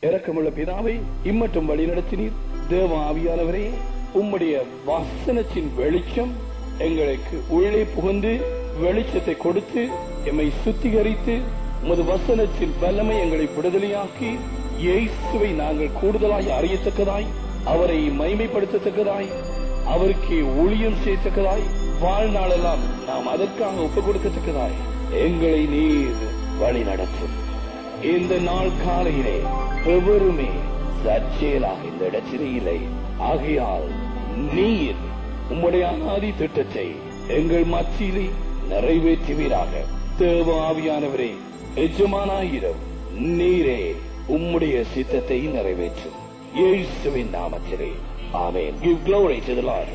இரக்கமுள்ள பிதாவை இம்மட்டும் வழி நடத்தினீர் தேவ ஆவியானவரே உம்முடைய வாசனத்தின் வெளிச்சம் எங்களுக்கு உள்ளே புகுந்து வெளிச்சத்தை கொடுத்து எம்மை சுத்திகரித்து உமது வசனத்தின் வல்லமை எங்களை விடுதலையாக்கி இயேசுவை நாங்கள் கூடுதலாய் அறியத்தக்கதாய் அவரை மைமைப்படுத்தத்தக்கதாய் அவருக்கு ஊழியம் செய்யத்தக்கதாய் வாழ்நாளெல்லாம் நாம் அதற்காக ஒப்புக் கொடுக்கத்தக்கதாய் எங்களை நீர் வழி நடத்தும் இந்த நாள் காலையிலே எவருமே தற்செயலாக இந்த இடத்திலே இல்லை ஆகையால் நீர் உம்முடைய அனாதி திட்டத்தை எங்கள் மத்தியிலே நிறைவேற்றுவீராக தேவ ஆவியானவரே எஜமானாயிரம் நீரே உம்முடைய சித்தத்தை நிறைவேற்றும் இயேசுவின் நாமத்திலே ஆமென் give glory to the lord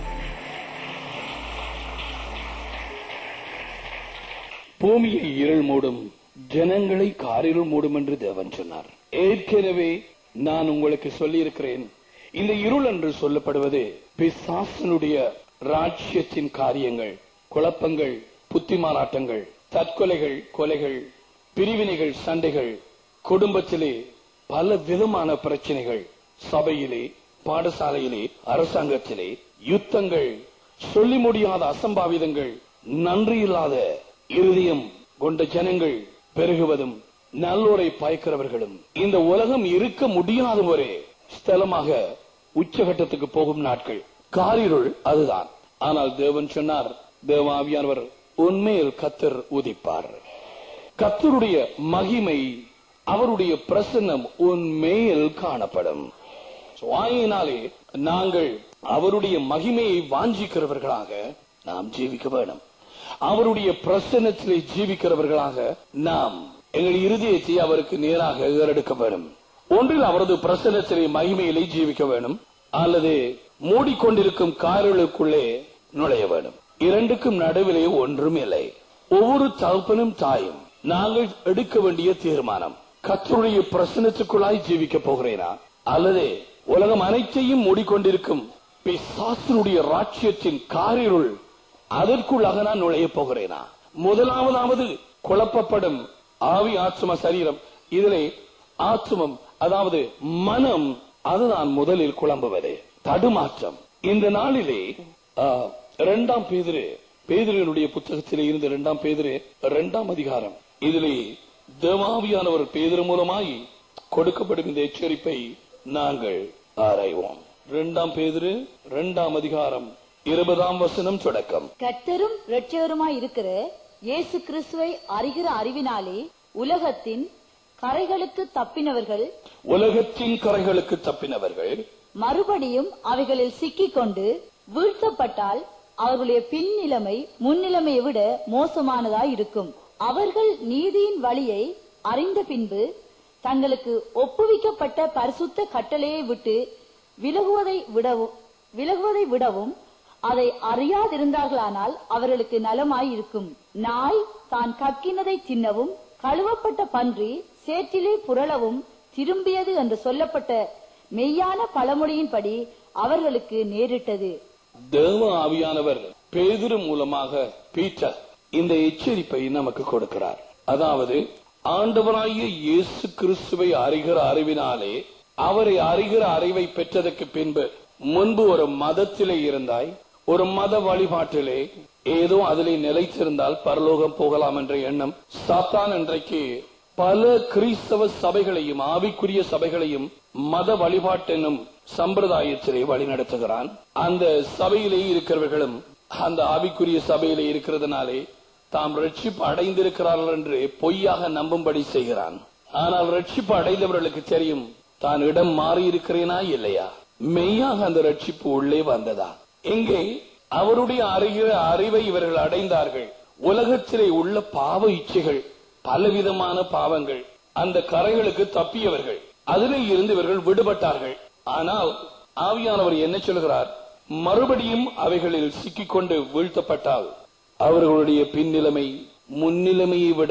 பூமியை இருள் மூடும் ஜனங்களை காரிருள் மூடும் என்று தேவன் சொன்னார் ஏற்கனவே நான் உங்களுக்கு சொல்லியிருக்கிறேன் இந்த இருள் என்று சொல்லப்படுவது பிசாசனுடைய ராஜ்யத்தின் காரியங்கள் குழப்பங்கள் புத்திமாராட்டங்கள் தற்கொலைகள் கொலைகள் பிரிவினைகள் சண்டைகள் குடும்பத்திலே பல விதமான பிரச்சனைகள் சபையிலே பாடசாலையிலே அரசாங்கத்திலே யுத்தங்கள் சொல்லி முடியாத அசம்பாவிதங்கள் நன்றியில்லாத இருதயம் கொண்ட ஜனங்கள் பெருகுவதும் நல்லோரை பயக்கிறவர்களும் இந்த உலகம் இருக்க முடியாத ஒரு ஸ்தலமாக உச்சகட்டத்துக்கு போகும் நாட்கள் காரிருள் அதுதான் ஆனால் தேவன் சொன்னார் தேவாவியானவர் உண்மையில் கத்தர் உதிப்பார் கத்தருடைய மகிமை அவருடைய பிரசன்னம் உண்மையில் காணப்படும் So, ஆகையினாலே நாங்கள் அவருடைய மகிமையை வாஞ்சிக்கிறவர்களாக நாம் ஜீவிக்க வேண்டும் அவருடைய பிரசன்னத்திலே ஜீவிக்கிறவர்களாக நாம் எங்கள் இருதயத்தை அவருக்கு நேராக ஏறெடுக்க வேண்டும் ஒன்றில் அவரது பிரசன்னத்திலே மகிமையிலே ஜீவிக்க வேண்டும் அல்லது மூடிக்கொண்டிருக்கும் காரலுக்குள்ளே நுழைய வேண்டும் இரண்டுக்கும் நடுவிலே ஒன்றும் இல்லை ஒவ்வொரு தகப்பனும் தாயும் நாங்கள் எடுக்க வேண்டிய தீர்மானம் கத்தருடைய பிரசனத்துக்குள்ளாய் ஜீவிக்க போகிறேனா அல்லது உலகம் அனைத்தையும் மூடிக்கொண்டிருக்கும் பிசாசனுடைய ராட்சியத்தின் காரிருள் அதற்குள்ளாக நான் நுழைய போகிறேனா முதலாவதாவது குழப்பப்படும் ஆவி ஆத்ம சரீரம் இதிலே ஆத்மம் அதாவது மனம் அதுதான் முதலில் குழம்புவது தடுமாற்றம் இந்த நாளிலே ஆ, இரண்டாம் பேதிரு பேதிரனுடைய புத்தகத்திலே இருந்த இரண்டாம் பேதிரு இரண்டாம் அதிகாரம் இதிலே தேவாவியானவர் பேதிரு மூலமாய் கொடுக்கப்படும் இந்த எச்சரிப்பை நாங்கள் ஆராய்வோம் இரண்டாம் பேதிரு இரண்டாம் அதிகாரம் இருபதாம் வசனம் தொடக்கம் கர்த்தரும் இரட்சகருமாய் இருக்கிற இயேசு கிறிஸ்துவை அறிகிற அறிவினாலே உலகத்தின் கரைகளுக்கு தப்பினவர்கள் உலகத்தின் கரைகளுக்கு தப்பினவர்கள் மறுபடியும் அவைகளில் சிக்கிக்கொண்டு வீழ்த்தப்பட்டால் அவர்களுடைய பின் நிலைமை முன்னிலைமையை விட மோசமானதாய் இருக்கும் அவர்கள் நீதியின் வழியை அறிந்த பின்பு தங்களுக்கு ஒப்புவிக்கப்பட்ட பரிசுத்த கட்டளையை விட்டு விலகுவதை விடவும் விலகுவதை விடவும் அதை அறியாதிருந்தார்களானால் அவர்களுக்கு நலமாய் இருக்கும் நாய் தான் கக்கினதை தின்னவும் கழுவப்பட்ட பன்றி சேற்றிலே புரளவும் திரும்பியது என்று சொல்லப்பட்ட மெய்யான பழமொழியின்படி அவர்களுக்கு நேரிட்டது தேவ ஆவியானவர் பேதுரு மூலமாக பீட்டர் இந்த எச்சரிப்பை நமக்கு கொடுக்கிறார் அதாவது ஆண்டவராகிய இயேசு கிறிஸ்துவை அறிகிற அறிவினாலே அவரை அறிகிற அறிவை பெற்றதற்கு பின்பு முன்பு ஒரு மதத்திலே இருந்தாய் ஒரு மத வழிபாட்டிலே ஏதோ அதிலே நிலைத்திருந்தால் பரலோகம் போகலாம் என்ற எண்ணம் சாத்தான் இன்றைக்கு பல கிறிஸ்தவ சபைகளையும் ஆவிக்குரிய சபைகளையும் மத வழிபாட்டென்னும் சம்பிரதாயத்திலே வழிநடத்துகிறான் அந்த சபையிலே இருக்கிறவர்களும் அந்த ஆவிக்குரிய சபையிலே இருக்கிறதுனாலே தாம் ரட்சிப்பு அடைந்திருக்கிறார்கள் என்று பொய்யாக நம்பும்படி செய்கிறான் ஆனால் ரட்சிப்பு அடைந்தவர்களுக்கு தெரியும் தான் இடம் மாறி இருக்கிறேனா இல்லையா மெய்யாக அந்த ரட்சிப்பு உள்ளே வந்ததா எங்கே அவருடைய அறிகிற அறிவை இவர்கள் அடைந்தார்கள் உலகத்திலே உள்ள பாவ இச்சைகள் பலவிதமான பாவங்கள் அந்த கரைகளுக்கு தப்பியவர்கள் அதிலே இருந்து இவர்கள் விடுபட்டார்கள் ஆனால் ஆவியானவர் என்ன சொல்கிறார் மறுபடியும் அவைகளில் சிக்கிக்கொண்டு வீழ்த்தப்பட்டால் அவர்களுடைய பின்னிலைமை முன்னிலைமையை விட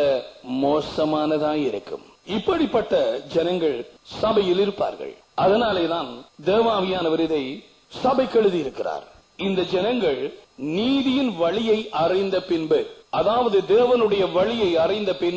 மோசமானதாய் இருக்கும் இப்படிப்பட்ட ஜனங்கள் சபையில் இருப்பார்கள் அதனாலேதான் தேவாவியானவர் இதை சபைக்கு எழுதியிருக்கிறார் இந்த ஜனங்கள் நீதியின் வழியை அறிந்த பின்பு அதாவது தேவனுடைய வழியை அறிந்த பின்பு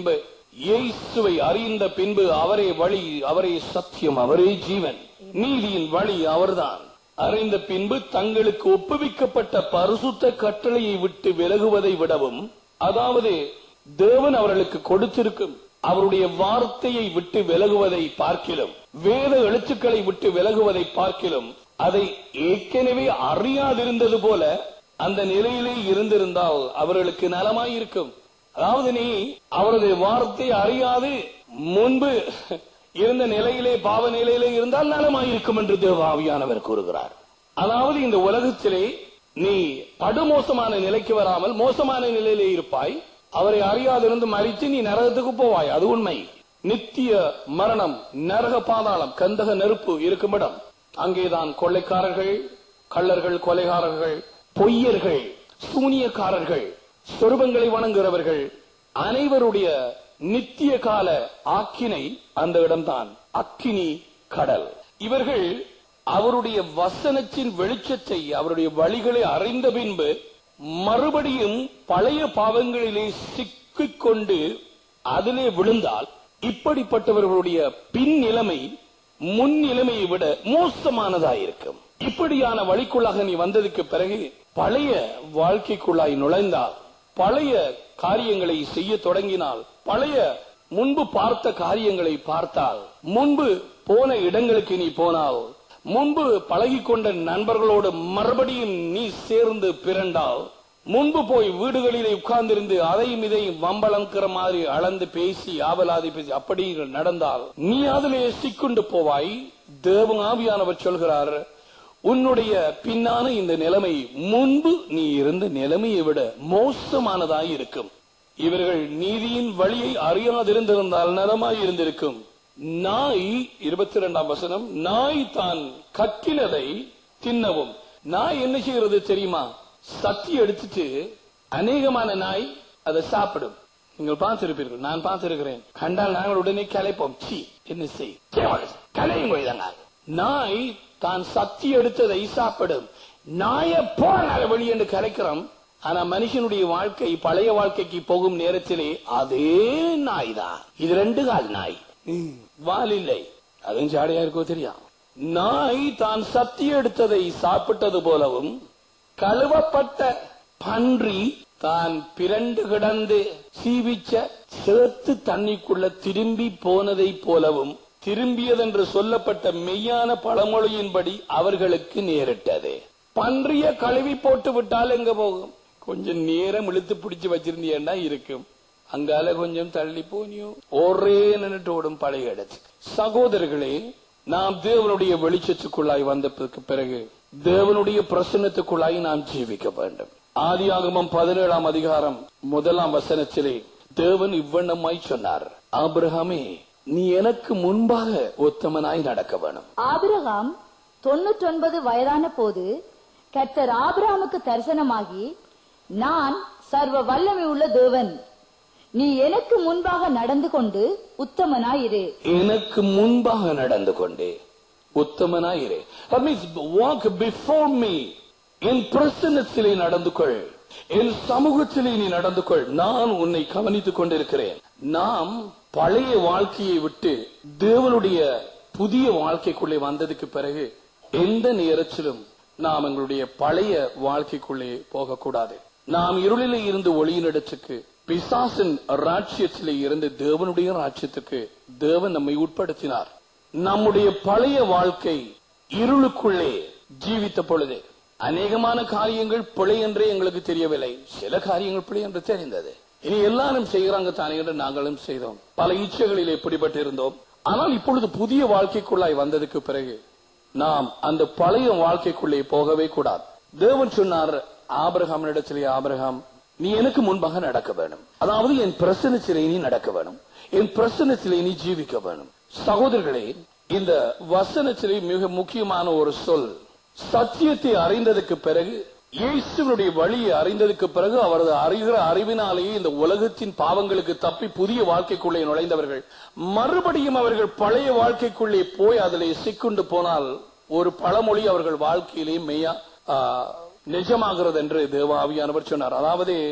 இயேசுவை அறிந்த பின்பு அவரே வழி அவரே சத்தியம் அவரே ஜீவன் நீதியின் வழி அவர்தான் அறிந்த பின்பு தங்களுக்கு ஒப்புவிக்கப்பட்ட பரிசுத்த கட்டளையை விட்டு விலகுவதை விடவும் அதாவது தேவன் அவர்களுக்கு கொடுத்திருக்கும் அவருடைய வார்த்தையை விட்டு விலகுவதை பார்க்கிலும் வேத எழுத்துக்களை விட்டு விலகுவதை பார்க்கிலும் அதை ஏற்கனவே அறியாதிருந்தது போல அந்த நிலையிலே இருந்திருந்தால் அவர்களுக்கு நலமாயிருக்கும் அதாவது நீ அவரது வார்த்தை அறியாது முன்பு இருந்த நிலையிலே பாவ நிலையிலே இருந்தால் நலமாயிருக்கும் என்று தேவாவியானவர் கூறுகிறார் அதாவது இந்த உலகத்திலே நீ படுமோசமான நிலைக்கு வராமல் மோசமான நிலையிலே இருப்பாய் அவரை அறியாதிருந்து மறித்து நீ நரகத்துக்கு போவாய் அது உண்மை நித்திய மரணம் நரக பாதாளம் கந்தக நெருப்பு இருக்கும் இடம் அங்கேதான் கொள்ளைக்காரர்கள் கள்ளர்கள் கொலைகாரர்கள் பொய்யர்கள் சூனியக்காரர்கள் சொருபங்களை வணங்குகிறவர்கள் அனைவருடைய நித்திய கால ஆக்கினை அந்த இடம்தான் அக்கினி கடல் இவர்கள் அவருடைய வசனத்தின் வெளிச்சத்தை அவருடைய வழிகளை அறிந்த பின்பு மறுபடியும் பழைய பாவங்களிலே சிக்கிக் கொண்டு அதிலே விழுந்தால் இப்படிப்பட்டவர்களுடைய பின் நிலைமை முன் நிலைமையை விட மோசமானதாயிருக்கும் இப்படியான வழிக்குள்ளாக நீ வந்ததுக்கு பிறகு பழைய வாழ்க்கைக்குள்ளாய் நுழைந்தால் பழைய காரியங்களை செய்ய தொடங்கினால் பழைய முன்பு பார்த்த காரியங்களை பார்த்தால் முன்பு போன இடங்களுக்கு நீ போனால் முன்பு பழகிக் கொண்ட நண்பர்களோடு மறுபடியும் நீ சேர்ந்து பிறண்டால் முன்பு போய் வீடுகளிலே உட்கார்ந்திருந்து அதையும் இதையும் வம்பளங்கிற மாதிரி அளந்து பேசி ஆவலாதி பேசி அப்படி நடந்தால் நீ அதிலே சிக்குண்டு போவாய் தேவ ஆவியானவர் சொல்கிறார் உன்னுடைய பின்னான இந்த நிலைமை முன்பு நீ இருந்த நிலைமையை விட மோசமானதாய் இருக்கும் இவர்கள் நீதியின் வழியை அறியாதிருந்திருந்தால் நலமாய் இருந்திருக்கும் நாய் இருபத்தி இரண்டாம் வசனம் நாய் தான் கக்கினதை தின்னவும் நாய் என்ன செய்கிறது தெரியுமா சக்தி எடுத்துட்டு அநேகமான நாய் அதை சாப்பிடும் நீங்கள் பார்த்திருப்பீர்கள் நான் பார்த்திருக்கிறேன் கண்டால் நாங்கள் உடனே கலைப்போம் சி என்ன செய் கலையும் கொய்தாங்க நாய் தான் சக்தி எடுத்ததை சாப்பிடும் நாய போன வழி என்று கலைக்கிறோம் ஆனா மனுஷனுடைய வாழ்க்கை பழைய வாழ்க்கைக்கு போகும் நேரத்திலே அதே நாய் தான் இது ரெண்டு கால் நாய் வால் இல்லை அதுவும் ஜாடையா இருக்கோ தெரியும் நாய் தான் சக்தி எடுத்ததை சாப்பிட்டது போலவும் கழுவப்பட்ட பன்றி தான் பிறண்டு கிடந்து சீவிச்ச சேத்து தண்ணிக்குள்ள திரும்பி போனதை போலவும் திரும்பியதென்று சொல்லப்பட்ட மெய்யான பழமொழியின்படி அவர்களுக்கு நேரிட்டது பன்றிய கழுவி போட்டு விட்டால் எங்க போகும் கொஞ்சம் நேரம் இழுத்து பிடிச்சு வச்சிருந்தீங்கன்னா இருக்கும் அங்கால கொஞ்சம் தள்ளி போனியோ ஒரே நின்னுட்டு ஓடும் பழைய இடத்துக்கு சகோதரர்களே நாம் தேவனுடைய வெளிச்சத்துக்குள்ளாய் வந்ததற்கு பிறகு தேவனுடைய பிரசன்னத்துக்குள்ளாய் நாம் ஜீவிக்க வேண்டும் ஆதியாகமம் பதினேழாம் அதிகாரம் முதலாம் வசனத்திலே தேவன் இவ்வண்ணமாய் சொன்னார் ஆபிரகாமே நீ எனக்கு முன்பாக உத்தமனாய் நடக்க வேணும் ஆபிரகாம் தொன்னூற்றொன்பது வயதான போது கர்த்தர் ஆபிரகாமுக்கு தரிசனமாகி நான் சர்வ வல்லமை உள்ள தேவன் நீ எனக்கு முன்பாக நடந்து கொண்டு உத்தமனாயிரு எனக்கு முன்பாக நடந்து கொண்டே உத்தமனாயிரே That means walk before me. என் பிரசன்னத்திலே நடந்து கொள் என் சமூகத்திலே நீ நடந்து கொள் நான் உன்னை கவனித்துக் கொண்டிருக்கிறேன் நாம் பழைய வாழ்க்கையை விட்டு தேவனுடைய புதிய வாழ்க்கைக்குள்ளே வந்ததுக்கு பிறகு எந்த நேரத்திலும் நாம் எங்களுடைய பழைய வாழ்க்கைக்குள்ளே போகக்கூடாது நாம் இருளிலே இருந்து ஒளியினிடத்துக்கு பிசாசின் ராட்சியத்திலே இருந்து தேவனுடைய ராட்சியத்துக்கு தேவன் நம்மை உட்படுத்தினார் நம்முடைய பழைய வாழ்க்கை இருளுக்குள்ளே ஜீவித்த பொழுது அநேகமான காரியங்கள் பிழை என்றே எங்களுக்கு தெரியவில்லை சில காரியங்கள் பிழை என்று தெரிந்தது இனி எல்லாரும் செய்கிறாங்க தானே என்று நாங்களும் செய்தோம் பல இச்சைகளில் எப்படிப்பட்டு இருந்தோம் ஆனால் இப்பொழுது புதிய வாழ்க்கைக்குள்ளாய் வந்ததுக்கு பிறகு நாம் அந்த பழைய வாழ்க்கைக்குள்ளே போகவே கூடாது தேவன் சொன்னார் ஆபிரகாமினிடத்திலே ஆபிரகாம் நீ எனக்கு முன்பாக நடக்க வேணும் அதாவது என் பிரசனத்திலே நீ நடக்க வேணும் என் பிரசனத்திலே நீ ஜீவிக்க வேணும் சகோதரர்களே இந்த வசனத்திலே மிக முக்கியமான ஒரு சொல் சத்தியத்தை அறிந்ததுக்கு பிறகு இயேசுவனுடைய வழியை அறிந்ததுக்கு பிறகு அவரது அறிகிற அறிவினாலேயே இந்த உலகத்தின் பாவங்களுக்கு தப்பி புதிய வாழ்க்கைக்குள்ளே நுழைந்தவர்கள் மறுபடியும் அவர்கள் பழைய வாழ்க்கைக்குள்ளே போய் அதிலே சிக்குண்டு போனால் ஒரு பழமொழி அவர்கள் வாழ்க்கையிலே மெய்யா ஆ, நிஜமாகிறது என்று தேவாவியானவர் சொன்னார் அதாவது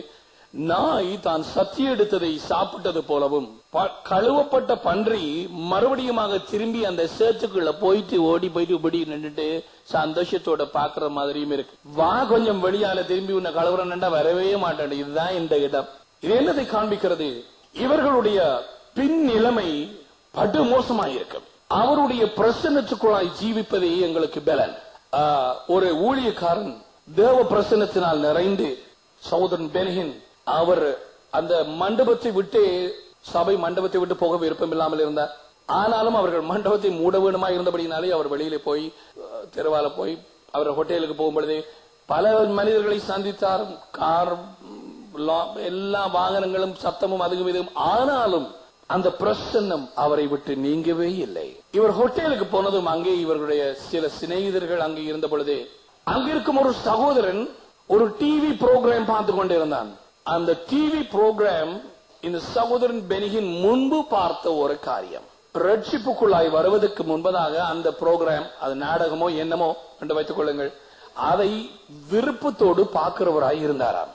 நாய் தான் சத்தி எடுத்ததை சாப்பிட்டது போலவும் ப- கழுவப்பட்ட பன்றி மறுபடியுமாக திரும்பி அந்த சேத்துக்குள்ள போயிட்டு ஓடி போயிட்டு இப்படி நின்னுட்டு சந்தோஷத்தோட பாக்குற மாதிரியும் இருக்கு வா கொஞ்சம் வெளியால திரும்பி உன்னை கழுவுறா வரவே மாட்டேன் இதுதான் இந்த இடம் இது என்னதை காண்பிக்கிறது இவர்களுடைய பின் நிலைமை படு மோசமாயிருக்கும் அவருடைய பிரசன்னத்துக்குள்ளாய் ஜீவிப்பதே எங்களுக்கு பலன் ஆஹ், ஒரு ஊழியக்காரன் தேவ பிரசன்னத்தினால் நிறைந்து சகோதரன் பெனகின் அவர் அந்த மண்டபத்தை விட்டு சபை மண்டபத்தை விட்டு போக விருப்பம் இல்லாமல் இருந்தார் ஆனாலும் அவர்கள் மண்டபத்தை மூட வேணுமா இருந்தபடினாலே அவர் வெளியில போய் அஹ், தெருவால போய் அவர் ஹோட்டலுக்கு போகும்பொழுது பல மனிதர்களை சந்தித்தார் கார் லா- எல்லா வாகனங்களும் சத்தமும் அதுவும் இதுவும் ஆனாலும் அந்த பிரசன்னம் அவரை விட்டு நீங்கவே இல்லை இவர் ஹோட்டலுக்கு போனதும் அங்கே இவர்களுடைய சில சிநேகிதர்கள் அங்கே இருந்த பொழுது அங்கிருக்கும் ஒரு சகோதரன் ஒரு டிவி புரோகிராம் பார்த்து கொண்டிருந்தான் அந்த டிவி புரோகிராம் இந்த சகோதரன் பெனிகின் முன்பு பார்த்த ஒரு காரியம் ரட்சிப்புக்குள்ளாய் வருவதற்கு முன்பதாக அந்த புரோகிராம் அது நாடகமோ என்னமோ என்று வைத்துக் கொள்ளுங்கள் அதை விருப்பத்தோடு பார்க்கிறவராய் இருந்தாராம்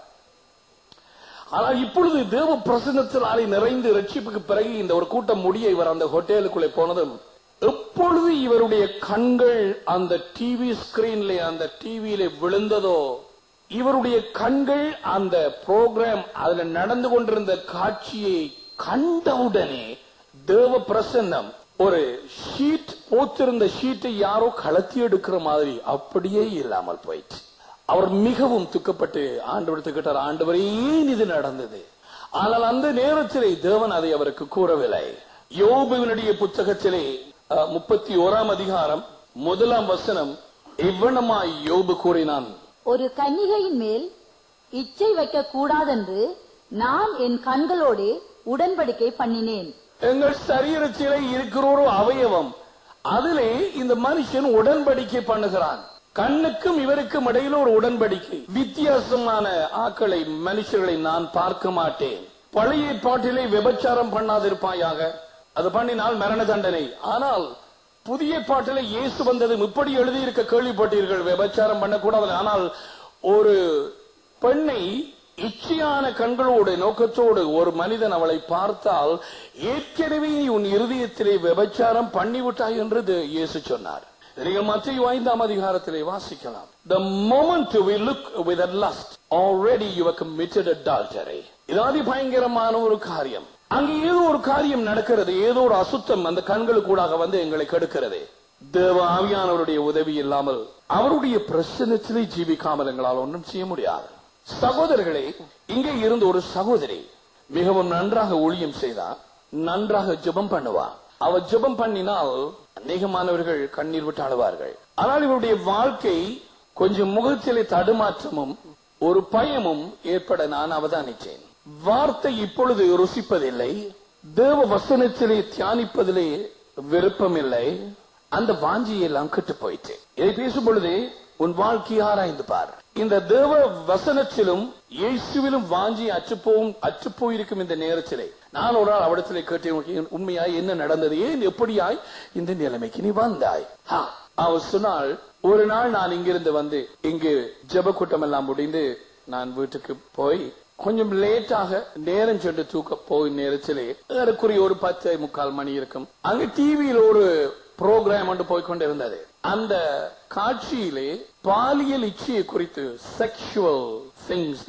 ஆனால் இப்பொழுது தேவ பிரசன்னத்தினாலே நிறைந்து ரட்சிப்புக்கு பிறகு இந்த ஒரு கூட்டம் முடிய இவர் அந்த ஹோட்டலுக்குள்ளே போனதும் எப்பொழுது இவருடைய கண்கள் அந்த டிவி ஸ்கிரீன்ல அந்த டிவியில விழுந்ததோ இவருடைய கண்கள் அந்த புரோகிராம் அதுல நடந்து கொண்டிருந்த காட்சியை கண்டவுடனே தேவ பிரசன்னம் ஒரு ஷீட் போத்திருந்த ஷீட்டை யாரோ கலத்தி எடுக்கிற மாதிரி அப்படியே இல்லாமல் போயிடுச்சு அவர் மிகவும் துக்கப்பட்டு ஆண்டவர் கேட்டார் ஆண்டவரே ஏன் இது நடந்தது ஆனால் அந்த நேரத்திலே தேவன் அதை அவருக்கு கூறவில்லை யோபுவினுடைய புத்தகத்திலே அஹ், முப்பத்தி ஓராம் அதிகாரம் முதலாம் வசனம் இவ்வனமாய் யோபு கூறினான் ஒரு கன்னிகையின் மேல் இச்சை வைக்க கூடாதென்று நான் என் கண்களோடு உடன்படிக்கை பண்ணினேன் எங்கள் சரீரத்திலே இருக்கிற ஒரு அவயவம் அதிலே இந்த மனுஷன் உடன்படிக்கை பண்ணுகிறான் கண்ணுக்கும் இவருக்கும் இடையில ஒரு உடன்படிக்கை வித்தியாசமான ஆக்களை மனுஷர்களை நான் பார்க்க மாட்டேன் பழைய பாட்டிலே விபச்சாரம் பண்ணாதிருப்பாயாக அது பண்ணினால் மரண தண்டனை ஆனால் புதிய பாட்டிலே இயேசு வந்தது இப்படி எழுதியிருக்க கேள்விப்பட்டீர்கள் விபச்சாரம் பண்ணக்கூடாது ஆனால் ஒரு பெண்ணை இச்சையான கண்களோடு நோக்கத்தோடு ஒரு மனிதன் அவளை பார்த்தால் ஏற்கனவே நீ உன் இருதயத்திலே விபச்சாரம் பண்ணிவிட்டாய் என்று தே- இயேசு சொன்னார் நீங்கள் மத்திய ஐந்தாம் அதிகாரத்திலே வாசிக்கலாம் the moment we look with a lust already you have committed adultery இது அதி பயங்கரமான ஒரு காரியம் அங்கே ஏதோ ஒரு காரியம் நடக்கிறது ஏதோ ஒரு அசுத்தம் அந்த கண்களுக்கூடாக வந்து எங்களை கெடுக்கிறது தேவ ஆவியானவருடைய உதவி இல்லாமல் அவருடைய பிரசன்னத்திலே ஜீவிக்காமல் எங்களால் ஒன்றும் செய்ய முடியாது சகோதரர்களே இங்கே இருந்து ஒரு சகோதரி மிகவும் நன்றாக ஊழியம் செய்தா நன்றாக ஜெபம் பண்ணுவா அவ ஜெபம் பண்ணினால் அநேகமானவர்கள் கண்ணீர் விட்டு அழுவார்கள் ஆனால் இவருடைய வாழ்க்கை கொஞ்சம் முகத்திலே தடுமாற்றமும் ஒரு பயமும் ஏற்பட நான் அவதானித்தேன் வார்த்தை இப்பொழுது ருசிப்பதில்லை தேவ வசனத்திலே தியானிப்பதிலே விருப்பமில்லை அந்த வாஞ்சியெல்லாம் கெட்டு போயிட்டு இதை பேசும் பொழுதே உன் வாழ்க்கையை ஆராய்ந்து பார் இந்த தேவ வசனத்திலும் இயேசுவிலும் வாஞ்சி அற்றுப்போவும் அற்றுப்போயிருக்கும் இந்த நேரத்திலே நான் ஒரு நாள் அவடத்திலே கேட்டேன் உண்மையாய் என்ன நடந்தது ஏன் எப்படியாய் இந்த நிலைமைக்கு நீ வந்தாய் ஹா, அவர் சொன்னால் ஒரு நாள் நான் இங்கிருந்து வந்து இங்கு ஜெப கூட்டம் எல்லாம் முடிந்து நான் வீட்டுக்கு போய் கொஞ்சம் லேட்டாக நேரம் சென்று தூக்க போய் நேரத்திலே ஏறக்குறைய ஒரு பத்து முக்கால் மணி இருக்கும் அங்க டிவியில் ஒரு ப்ரோக்ராம் ஒன்று போய்க்கொண்டிருந்தது அந்த காட்சியிலே பாலியல் இச்சையை குறித்து செக்ஷுவல் திங்ஸ்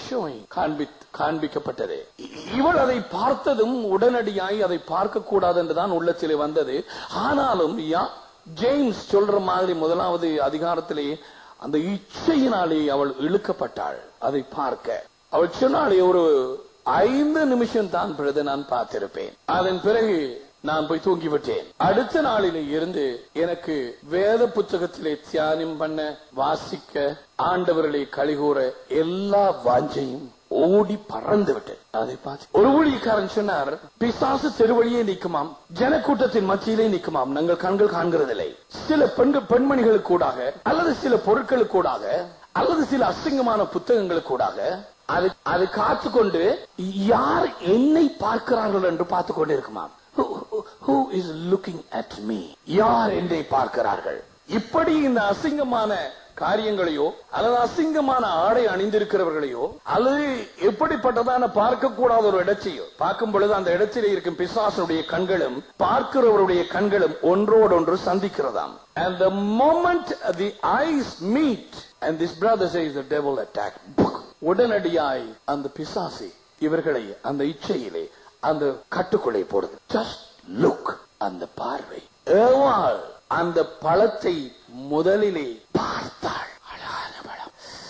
காண்பிக்கப்பட்டது இ- இவள் அதை பார்த்ததும் உடனடியாய் அதை பார்க்க கூடாது என்றுதான் உள்ளத்திலே வந்தது ஆனாலும் யா- ஜேம்ஸ் சொல்ற மாதிரி முதலாவது அதிகாரத்திலே அந்த இச்சையினாலே அவள் இழுக்கப்பட்டாள் அதை பார்க்க அவள் சொன்னாலே ஒரு ஐந்து நிமிஷம் தான் பிறகு நான் பார்த்திருப்பேன் அதன் பிறகு நான் போய் தூங்கிவிட்டேன் அடுத்த நாளிலே இருந்து எனக்கு வேத புத்தகத்திலே தியானம் பண்ண வாசிக்க ஆண்டவர்களை கழிகூற எல்லா வாஞ்சையும் ஓடி பறந்து விட்டேன் அதை பார்த்து ஒரு ஊழியக்காரன் சொன்னார் பிசாசு தெருவழியே நிற்குமாம் ஜனக்கூட்டத்தின் மத்தியிலே நிற்குமாம் நாங்கள் கண்கள் காண்கிறதில்லை சில பெண்கள் பெண்மணிகளுக்கு கூடாக அல்லது சில பொருட்களுக்கு கூடாக அல்லது சில அசிங்கமான புத்தகங்களுக்கு கூடாக அது அது காத்துக்கொண்டு யார் என்னை பார்க்கிறார்கள் என்று பார்த்துக் கொண்டு இருக்குமாம் Who- who- who is looking at me யார் என்னை பார்க்கிறார்கள் இப்படி இந்த அசிங்கமான காரியங்களையோ அல்லது அசிங்கமான ஆடை அணிந்திருக்கிறவர்களையோ அல்லது எப்படிப்பட்டதான பார்க்கக்கூடாத ஒரு இடத்தையோ பார்க்கும் பொழுது அந்த இடத்திலே இருக்கும் பிசாசனுடைய கண்களும் பார்க்கிறவருடைய கண்களும் ஒன்றோடொன்று சந்திக்கிறதாம் and the moment the eyes meet and this brother says the devil attacked உடனடியாய் அந்த பிசாசி இவர்களை அந்த இச்சையிலே அந்த கட்டுக்குள்ளே போடுது ஜஸ்ட் லுக் அந்த பார்வை ஏவாள் அந்த பழத்தை முதலிலே பார்த்தாள் அழகான பழம்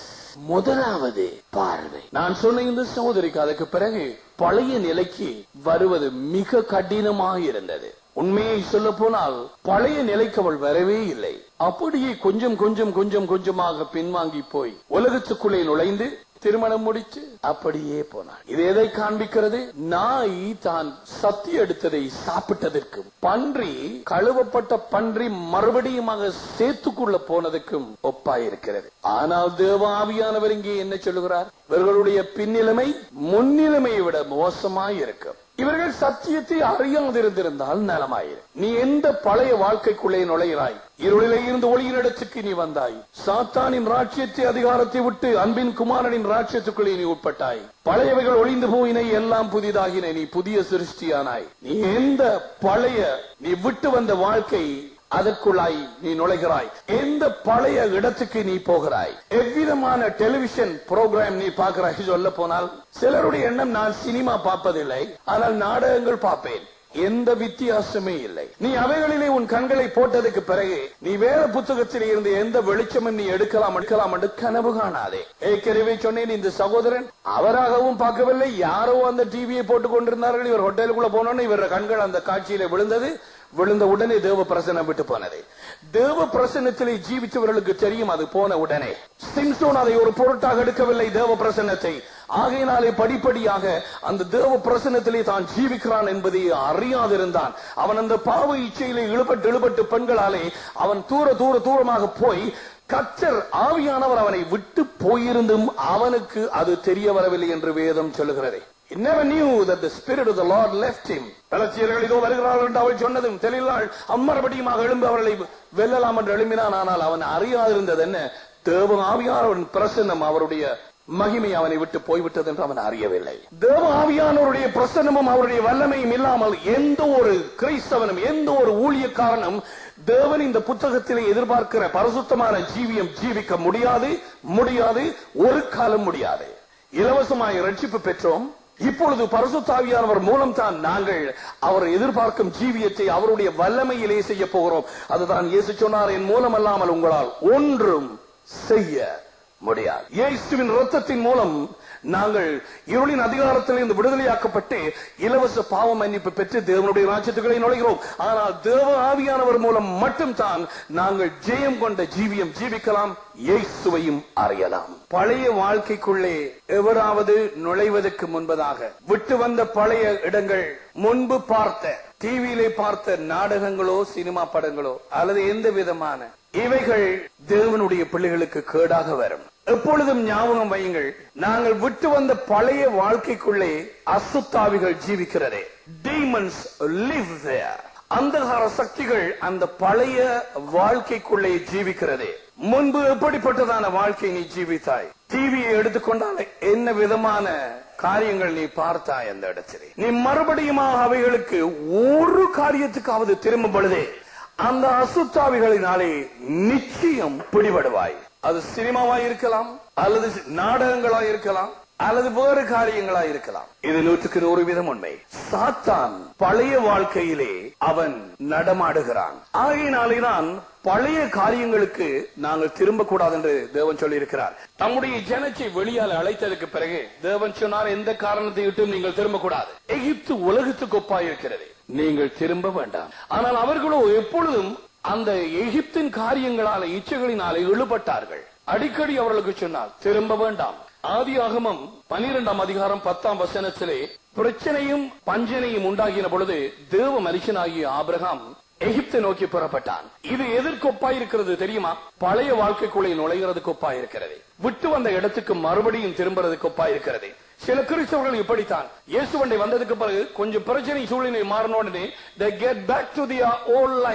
முதலாவது பார்வை நான் சொன்ன இந்த சகோதரிக்கு அதுக்கு பிறகு பழைய நிலைக்கு வருவது மிக கடினமாக இருந்தது உண்மையை சொல்ல போனால் பழைய நிலைக்கு அவள் வரவே இல்லை அப்படியே கொஞ்சம் கொஞ்சம் கொஞ்சம் கொஞ்சமாக பின்வாங்கி போய் உலகத்துக்குள்ளே நுழைந்து திருமணம் முடித்து அப்படியே போனாள் இது எதை காண்பிக்கிறது நாய் தான் சத்தி எடுத்ததை சாப்பிட்டதற்கும் பன்றி கழுவப்பட்ட பன்றி மறுபடியுமாக சேத்துக்குள்ள போனதுக்கும் ஒப்பாயிருக்கிறது ஆனால் தேவாவியானவர் இங்கே என்ன சொல்லுகிறார் இவர்களுடைய பின்னிலைமை முன்னிலைமையை விட மோசமாய் இருக்கும் இவர்கள் சத்தியத்தை அறியாதிருந்திருந்தால் நலமாயிரு நீ எந்த பழைய வாழ்க்கைக்குள்ளே நுழைகிறாய் இருளிலே இருந்து ஒளியினிடத்துக்கு நீ வந்தாய் சாத்தானின் ராட்சியத்தை அதிகாரத்தை விட்டு அன்பின் குமாரனின் ராட்சியத்துக்குள்ளே நீ உட்பட்டாய் பழையவைகள் ஒளிந்து போயினை எல்லாம் புதிதாகின நீ புதிய சிருஷ்டியானாய் நீ எந்த பழைய நீ விட்டு வந்த வாழ்க்கை அதற்குள்ளாய் நீ நுழைகிறாய் எந்த பழைய இடத்துக்கு நீ போகிறாய் எவ்விதமான டெலிவிஷன் புரோகிராம் நீ பார்க்கிறாய் சொல்ல போனால் சிலருடைய எண்ணம் நான் சினிமா பார்ப்பதில்லை ஆனால் நாடகங்கள் பார்ப்பேன் எந்த வித்தியாசமே இல்லை நீ அவைகளிலே உன் கண்களை போட்டதுக்கு பிறகு நீ வேற புத்தகத்தில் இருந்து எந்த வெளிச்சமும் நீ எடுக்கலாம் எடுக்கலாம் என்று கனவு காணாதே ஏற்கனவே சொன்னேன் இந்த சகோதரன் அவராகவும் பார்க்கவில்லை யாரோ அந்த டிவியை போட்டுக் கொண்டிருந்தார்கள் இவர் ஹோட்டலுக்குள்ள போனோன்னு இவர் கண்கள் அந்த காட்சியில விழுந்தது விழுந்த உடனே தேவ பிரசனம் விட்டு போனது தேவ பிரசன்னத்திலே ஜீவித்தவர்களுக்கு தெரியும் அது போன உடனே சிம்சோன் அதை ஒரு பொருட்டாக எடுக்கவில்லை தேவ பிரசன்னத்தை ஆகையினாலே படிப்படியாக அந்த தேவ பிரசன்னத்திலே தான் ஜீவிக்கிறான் என்பதை அறியாதிருந்தான் அவன் அந்த பாவ இச்சையிலே இழுபட்டு இழுபட்டு பெண்களாலே அவன் தூர தூர தூரமாக போய் கச்சர் ஆவியானவர் அவனை விட்டு போயிருந்தும் அவனுக்கு அது தெரிய வரவில்லை என்று வேதம் சொல்லுகிறது He never knew that the spirit of the Lord left him. பலஸ்தீனர்கள் இதோ வருகிறார்கள் என்று அவள் சொன்னதும் தெளிவாள் அம்மறுபடியுமாக எழும்பி அவர்களை வெல்லலாம் என்று எழும்பினான் ஆனால் அவன் அறியாதிருந்தது என்ன தேவ ஆவியானவரின் பிரசன்னம் அவருடைய மகிமை அவனை விட்டு போய்விட்டது என்று அவன் அறியவில்லை தேவ ஆவியானவருடைய பிரசன்னமும் அவருடைய வல்லமையும் இல்லாமல் எந்த ஒரு கிறிஸ்தவனும் எந்த ஒரு ஊழியக்காரனும் தேவன் இந்த புத்தகத்திலே எதிர்பார்க்கிற பரிசுத்தமான ஜீவியம் ஜீவிக்க முடியாது முடியாது ஒரு காலம் முடியாது இலவசமாய் ரட்சிப்பு பெற்றோம் இப்பொழுது பரிசுத்தாவியானவர் மூலம் தான் நாங்கள் அவர் எதிர்பார்க்கும் ஜீவியத்தை அவருடைய வல்லமையிலே செய்ய போகிறோம் அதுதான் இயேசு சொன்னார் என் மூலம் அல்லாமல் உங்களால் ஒன்றும் செய்ய முடியாது இயேசுவின் ரத்தத்தின் மூலம் நாங்கள் இருளின் அதிகாரத்திலிருந்து விடுதலையாக்கப்பட்டு இலவச பாவ மன்னிப்பு பெற்று தேவனுடைய ராஜ்யத்துக்களை நுழைகிறோம் ஆனால் தேவ ஆவியானவர் மூலம் மட்டும்தான் நாங்கள் ஜெயம் கொண்ட ஜீவியம் ஜீவிக்கலாம் இயேசுவையும் அறியலாம் பழைய வாழ்க்கைக்குள்ளே எவராவது நுழைவதற்கு முன்பதாக விட்டு வந்த பழைய இடங்கள் முன்பு பார்த்த டிவியிலே பார்த்த நாடகங்களோ சினிமா படங்களோ அல்லது எந்த விதமான இவைகள் தேவனுடைய பிள்ளைகளுக்கு கேடாக வரும் எப்பொழுதும் ஞாபகம் வையுங்கள் நாங்கள் விட்டு வந்த பழைய வாழ்க்கைக்குள்ளே அசுத்தாவிகள் ஜீவிக்கிறதே டீமன்ஸ் லிவ் there அந்தகார சக்திகள் அந்த பழைய வாழ்க்கைக்குள்ளே ஜீவிக்கிறதே முன்பு எப்படிப்பட்டதான வாழ்க்கை நீ ஜீவித்தாய் டிவியை எடுத்துக்கொண்டால் என்ன விதமான காரியங்கள் நீ பார்த்தாய் அந்த இடத்திலே நீ மறுபடியுமாக அவைகளுக்கு ஒரு காரியத்துக்காவது திரும்ப பொழுதே அந்த அசுத்தாவிகளினாலே நிச்சயம் பிடிபடுவாய் அது சினிமாவாய் இருக்கலாம் அல்லது நாடகங்களா இருக்கலாம் அல்லது வேறு காரியங்களா இருக்கலாம் இது நூற்றுக்கு நூறு வீதம் உண்மை சாத்தான் பழைய வாழ்க்கையிலே அவன் நடமாடுகிறான் ஆகையினாலேதான் பழைய காரியங்களுக்கு நாங்கள் திரும்ப கூடாது என்று தேவன் சொல்லி இருக்கிறார் தம்முடைய ஜனத்தை வெளியால் அழைத்ததுக்கு பிறகு தேவன் சொன்னார் எந்த காரணத்தை விட்டும் நீங்கள் திரும்ப கூடாது எகிப்து உலகத்துக்கு ஒப்பாயிருக்கிறது நீங்கள் திரும்ப வேண்டாம் ஆனால் அவர்களோ எப்பொழுதும் அந்த எகிப்தின் காரியங்களால இச்சைகளினாலே இழுபட்டார்கள் அடிக்கடி அவர்களுக்கு சொன்னார் திரும்ப வேண்டாம் ஆதி ஆகமம் பனிரெண்டாம் அதிகாரம் பத்தாம் வசனத்திலே பிரச்சனையும் பஞ்சனையும் உண்டாகின பொழுது தேவ மனுஷனாகிய ஆபிரகாம் எகிப்தை நோக்கி புறப்பட்டான் இது எதற்கொப்பாயிருக்கிறது தெரியுமா பழைய வாழ்க்கைக்குள்ளே நுழைகிறதுக்கு ஒப்பாயிருக்கிறது விட்டு வந்த இடத்துக்கு மறுபடியும் திரும்புறதுக்கு ஒப்பாயிருக்கிறது சில கிறிஸ்தவர்கள் இப்படித்தான் இயேசுவண்டை வந்ததுக்கு பிறகு கொஞ்சம் பிரச்சனை சூழ்நிலை மாறின உடனே they get back to their old life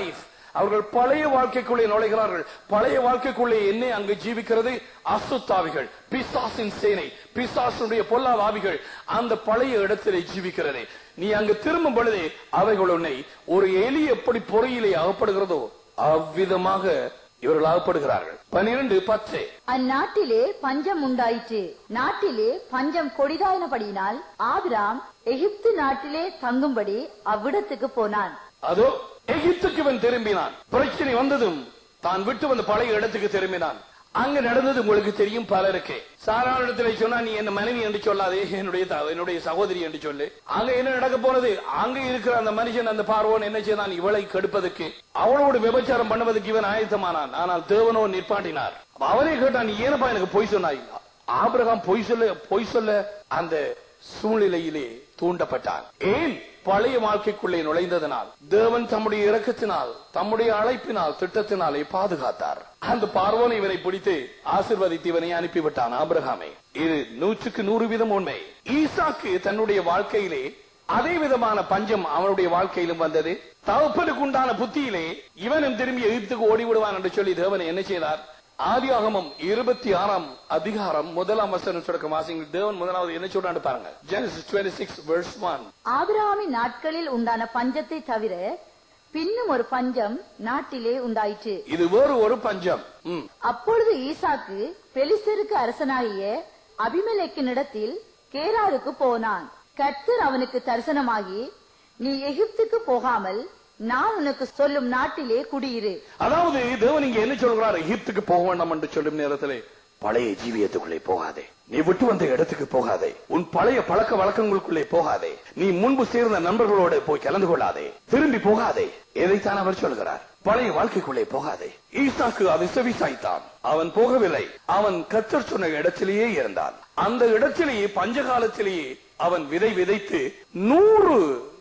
அவர்கள் பழைய வாழ்க்கைக்குள்ளே நுழைகிறார்கள் பழைய வாழ்க்கைக்குள்ளே என்ன அங்கு ஜீவிக்கிறது அசுத்தாவிகள் பிசாசின் சேனை பிசாசுடைய பொல்லாத ஆவிகள் அந்த பழைய இடத்திலே ஜீவிக்கிறது நீ அங்கு திரும்பும் பொழுதே அவைகள் உன்னை ஒரு எலி எப்படி பொறையிலே அகப்படுகிறதோ அவ்விதமாக இவர்கள் அகப்படுகிறார்கள் பனிரெண்டு பத்து அந்நாட்டிலே பஞ்சம் உண்டாயிற்று நாட்டிலே பஞ்சம் கொடிதாயினபடியினால் ஆபிராம் எகிப்து நாட்டிலே தங்கும்படி அவ்விடத்துக்கு போனான் அதோ எகிப்துக்கு இவன் திரும்பினான் பிரச்சனை வந்ததும் தான் விட்டு வந்த பழைய இடத்துக்கு திரும்பினான் அங்க நடந்தது உங்களுக்கு தெரியும் பலருக்கு சாரான இடத்துல சொன்னா நீ என்ன மனைவி என்று சொல்லாதே என்னுடைய த- என்னுடைய சகோதரி என்று சொல்லு அங்க என்ன நடக்க போனது அங்க இருக்கிற அந்த மனுஷன் அந்த பார்வோன் என்ன செய்தான் இவளை கெடுப்பதற்கு அவளோடு விபச்சாரம் பண்ணுவதற்கு இவன் ஆயத்தமானான் ஆனால் தேவனோ நிற்பாட்டினார் அப்ப அவரே கேட்டான் நீ ஏனப்பா எனக்கு பொய் சொன்னாய் ஆபிரகாம் பொய் சொல்ல பொய் சொல்ல அந்த சூழ்நிலையிலே தூண்டப்பட்டான் ஏன் பழைய வாழ்க்கைக்குள்ளே நுழைந்ததனால் தேவன் தம்முடைய இரக்கத்தினால் தம்முடைய அழைப்பினால் திட்டத்தினாலே பாதுகாத்தார் அந்த பார்வோன் இவனை பிடித்து ஆசிர்வதித்து இவனை அனுப்பிவிட்டான் ஆபிரகாமை இது நூற்றுக்கு நூறு வீதம் உண்மை ஈசாக்கு தன்னுடைய வாழ்க்கையிலே அதே விதமான பஞ்சம் அவனுடைய வாழ்க்கையிலும் வந்தது தகப்பனுக்கு உண்டான புத்தியிலே இவனும் திரும்பி எகிப்துக்கு ஓடி விடுவான் என்று சொல்லி தேவன் என்ன செய்தார் ஆதியாகமம் இருபத்தி ஆறாம் அதிகாரம் முதலாம் வசனம் சொல்ற வாசிங்க தேவன் முதலாவது என்ன சொல்றான்னு பாருங்க Genesis 26 verse 1 ஆபிரகாமின் நாட்களில் உண்டான பஞ்சத்தை தவிர பின்னும் ஒரு பஞ்சம் நாட்டிலே உண்டாயிற்று இது வேறு ஒரு பஞ்சம் ம். அப்பொழுது ஈசாக்கு பெலிஸ்தருக்கு அரசனாகிய அபிமெலேக்கினிடத்தில் கேராருக்கு போனான் கர்த்தர் அவனுக்கு தரிசனமாகி நீ எகிப்துக்கு போகாமல் நான் உனக்கு சொல்லும் நாட்டிலே குடியிரு அதாவது தேவன் இங்க என்ன சொல்கிறார் எகிப்துக்கு போக வேண்டாம் என்று சொல்லும் நேரத்திலே பழைய ஜீவியத்துக்குள்ளே போகாதே நீ விட்டு வந்த இடத்துக்கு போகாதே உன் பழைய பழக்க வழக்கங்களுக்குள்ளே போகாதே நீ முன்பு சேர்ந்த நண்பர்களோடு போய் கலந்து கொள்ளாதே திரும்பி போகாதே எதைத்தான் அவர் சொல்கிறார் பழைய வாழ்க்கைக்குள்ளே போகாதே ஈசாக்கு அதை செவிசாய்த்தான் அவன் போகவில்லை அவன் கத்தர் சொன்ன இடத்திலேயே இருந்தான் அந்த இடத்திலேயே பஞ்ச காலத்திலேயே அவன் விதை விதைத்து நூறு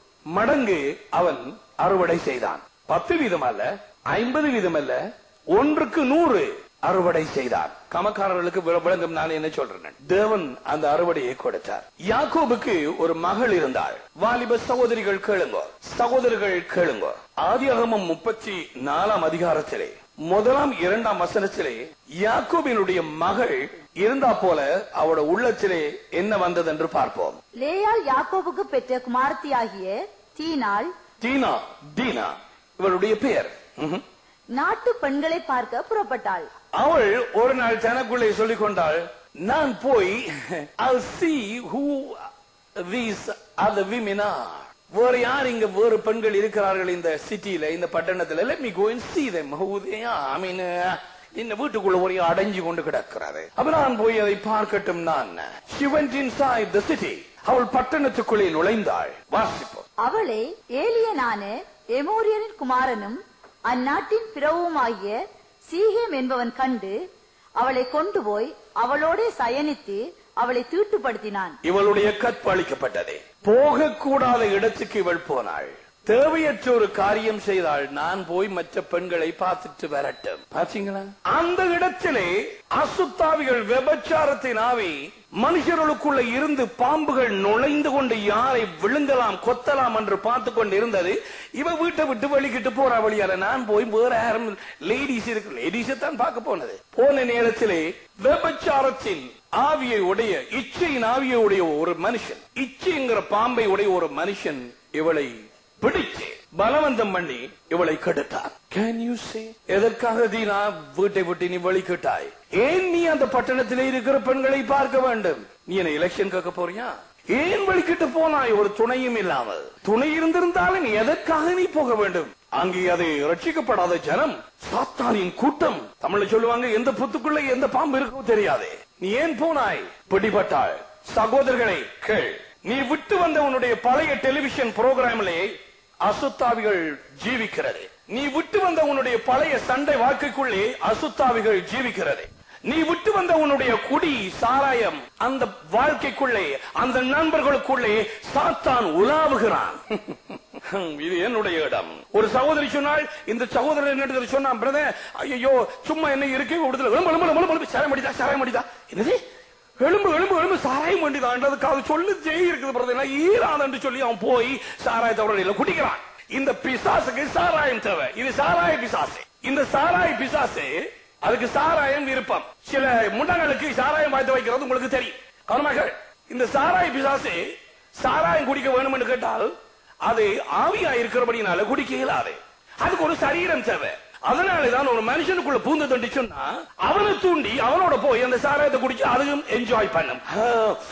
மடங்கு அவன் அறுவடை செய்தான் பத்து வீதம் அல்ல ஐம்பது வீதம் அல்ல ஒன்றுக்கு நூறு அறுவடை செய்தான் கமக்காரர்களுக்கு விள- விளங்கும் நான் என்ன சொல்றேன் தேவன் அந்த அறுவடையை கொடுத்தார் யாக்கோபுக்கு ஒரு மகள் இருந்தாள் வாலிப சகோதரிகள் கேளுங்க சகோதரர்கள் கேளுங்க ஆதியாகமம் முப்பத்தி நாலாம் அதிகாரத்திலே முதலாம் இரண்டாம் வசனத்திலே யாக்கோபினுடைய மகள் இருந்தா போல அவட உள்ளத்திலே என்ன வந்தது என்று பார்ப்போம் லேயாள் யாக்கோபுக்கு பெற்ற குமாரத்தியாகிய தீனாள் தீனா தீனா இவளுடைய பெயர் ம்ஹும். நாட்டு பெண்களை பார்க்க புறப்பட்டாள் அவள் ஒரு நாள் தனக்குள்ளே சொல்லிக் கொண்டாள் நான் போய் I'll see who these other women are வேற யார் இங்க வேறு பெண்கள் இருக்கிறார்கள் இந்த சிட்டில இந்த பட்டணத்துல let me go and see them who they are I mean uh, இந்த வீட்டுக்குள்ள ஒரே அடைஞ்சு கொண்டு கிடக்கிறாரு அப்ப நான் போய் அதை பார்க்கட்டும் நான் she went inside the city அவள் பட்டணத்துக்குள்ளே நுழைந்தாள் வாசிப்போம் அவளை ஏலியனான எமோரியரின் குமாரனும் அந்நாட்டின் பிறவுமாகிய சீகேம் என்பவன் கண்டு அவளை கொண்டு போய் அவளோடே சயனித்து அவளை தீட்டுப்படுத்தினான் இவளுடைய கற்பு அளிக்கப்பட்டது போகக்கூடாத இடத்துக்கு இவள் போனாள் தேவையற்ற ஒரு காரியம் செய்தாள் நான் போய் மற்ற பெண்களை பார்த்துட்டு வரட்டும் பாத்தீங்களா அந்த இடத்திலே அசுத்தாவிகள் விபச்சாரத்தின் ஆவி மனுஷர்களுக்குள்ள இருந்து பாம்புகள் நுழைந்து கொண்டு யாரை விழுங்கலாம் கொத்தலாம் என்று பார்த்து கொண்டு இருந்தது இவ வீட்டை விட்டு வெளிக்கிட்டு போற வழியால நான் போய் வேற யாரும் லேடிஸ் இருக்கு லேடிஸை தான் பார்க்க போனது போன நேரத்திலே விபச்சாரத்தின் ஆவியை உடைய இச்சையின் ஆவியை உடைய ஒரு மனுஷன் இச்சைங்கிற பாம்பை உடைய ஒரு மனுஷன் இவளை பிடிச்சு பலவந்தம் பண்ணி இவளை கெடுத்தார் கேன் யூ சே எதற்காக தீனா வீட்டை விட்டு நீ வெளிக்கிட்டாய் ஏன் நீ அந்த பட்டணத்திலே இருக்கிற பெண்களை பார்க்க வேண்டும் நீ என்ன எலெக்ஷன் கேட்க போறியா ஏன் வெளிக்கிட்டு போனாய் ஒரு துணையும் இல்லாமல் துணை இருந்திருந்தாலும் எதற்காக நீ போக வேண்டும் அங்கே அது ரட்சிக்கப்படாத ஜனம் சாத்தானின் கூட்டம் தமிழ்ல சொல்லுவாங்க எந்த புத்துக்குள்ள எந்த பாம்பு இருக்கோ தெரியாதே நீ ஏன் போனாய் பிடிபட்டாள் சகோதரர்களை கேள் நீ விட்டு வந்த உன்னுடைய பழைய டெலிவிஷன் புரோகிராமிலே அசுத்தாவிகள் ஜீவிக்கிறது நீ விட்டு வந்த உன்னுடைய பழைய சண்டை வாழ்க்கைக்குள்ளே அசுத்தாவிகள் ஜீவிக்கிறது நீ விட்டு வந்த உன்னுடைய குடி சாராயம் அந்த வாழ்க்கைக்குள்ளே அந்த நண்பர்களுக்குள்ளே சாத்தான் உலாவுகிறான் இது என்னுடைய இடம் ஒரு சகோதரி சொன்னால் இந்த சகோதரர் என்ன சொன்னான் பிரதர் ஐயோ சும்மா என்ன இருக்கு விடுதலை எலும்பு எலும்பு எலும்பு எலும்பு சாராயம் அடிதா சாராயம் அடிதா என்னது எலும்பு எலும்பு எலும்பு சாராயம் வேண்டிதான் அதுக்கு அது சொல்லு ஜெய் இருக்குது பிரதர் ஈராதன்னு சொல்லி அவன் போய் சாராயத்தை அவருடைய குடிக்கிறான் இந்த பிசாசுக்கு சாராயம் தேவை இது சாராய பிசாசு இந்த சாராய பிசாசு அதுக்கு சாராயம் விருப்பம் சில முண்டங்களுக்கு சாராயம் வாய்த்து வைக்கிறது உங்களுக்கு தெரியும் கவனமாக இந்த சாராய பிசாசு சாராயம் குடிக்க வேணும் என்று கேட்டால் அது ஆவியா இருக்கிறபடினால குடிக்க இயலாது அதுக்கு ஒரு சரீரம் தேவை அதனாலதான் ஒரு மனுஷனுக்குள்ள பூந்து தண்டி சொன்னா அவனை தூண்டி அவனோட போய் அந்த சாராயத்தை குடிச்சு அதுவும் என்ஜாய் பண்ணும் ஆ,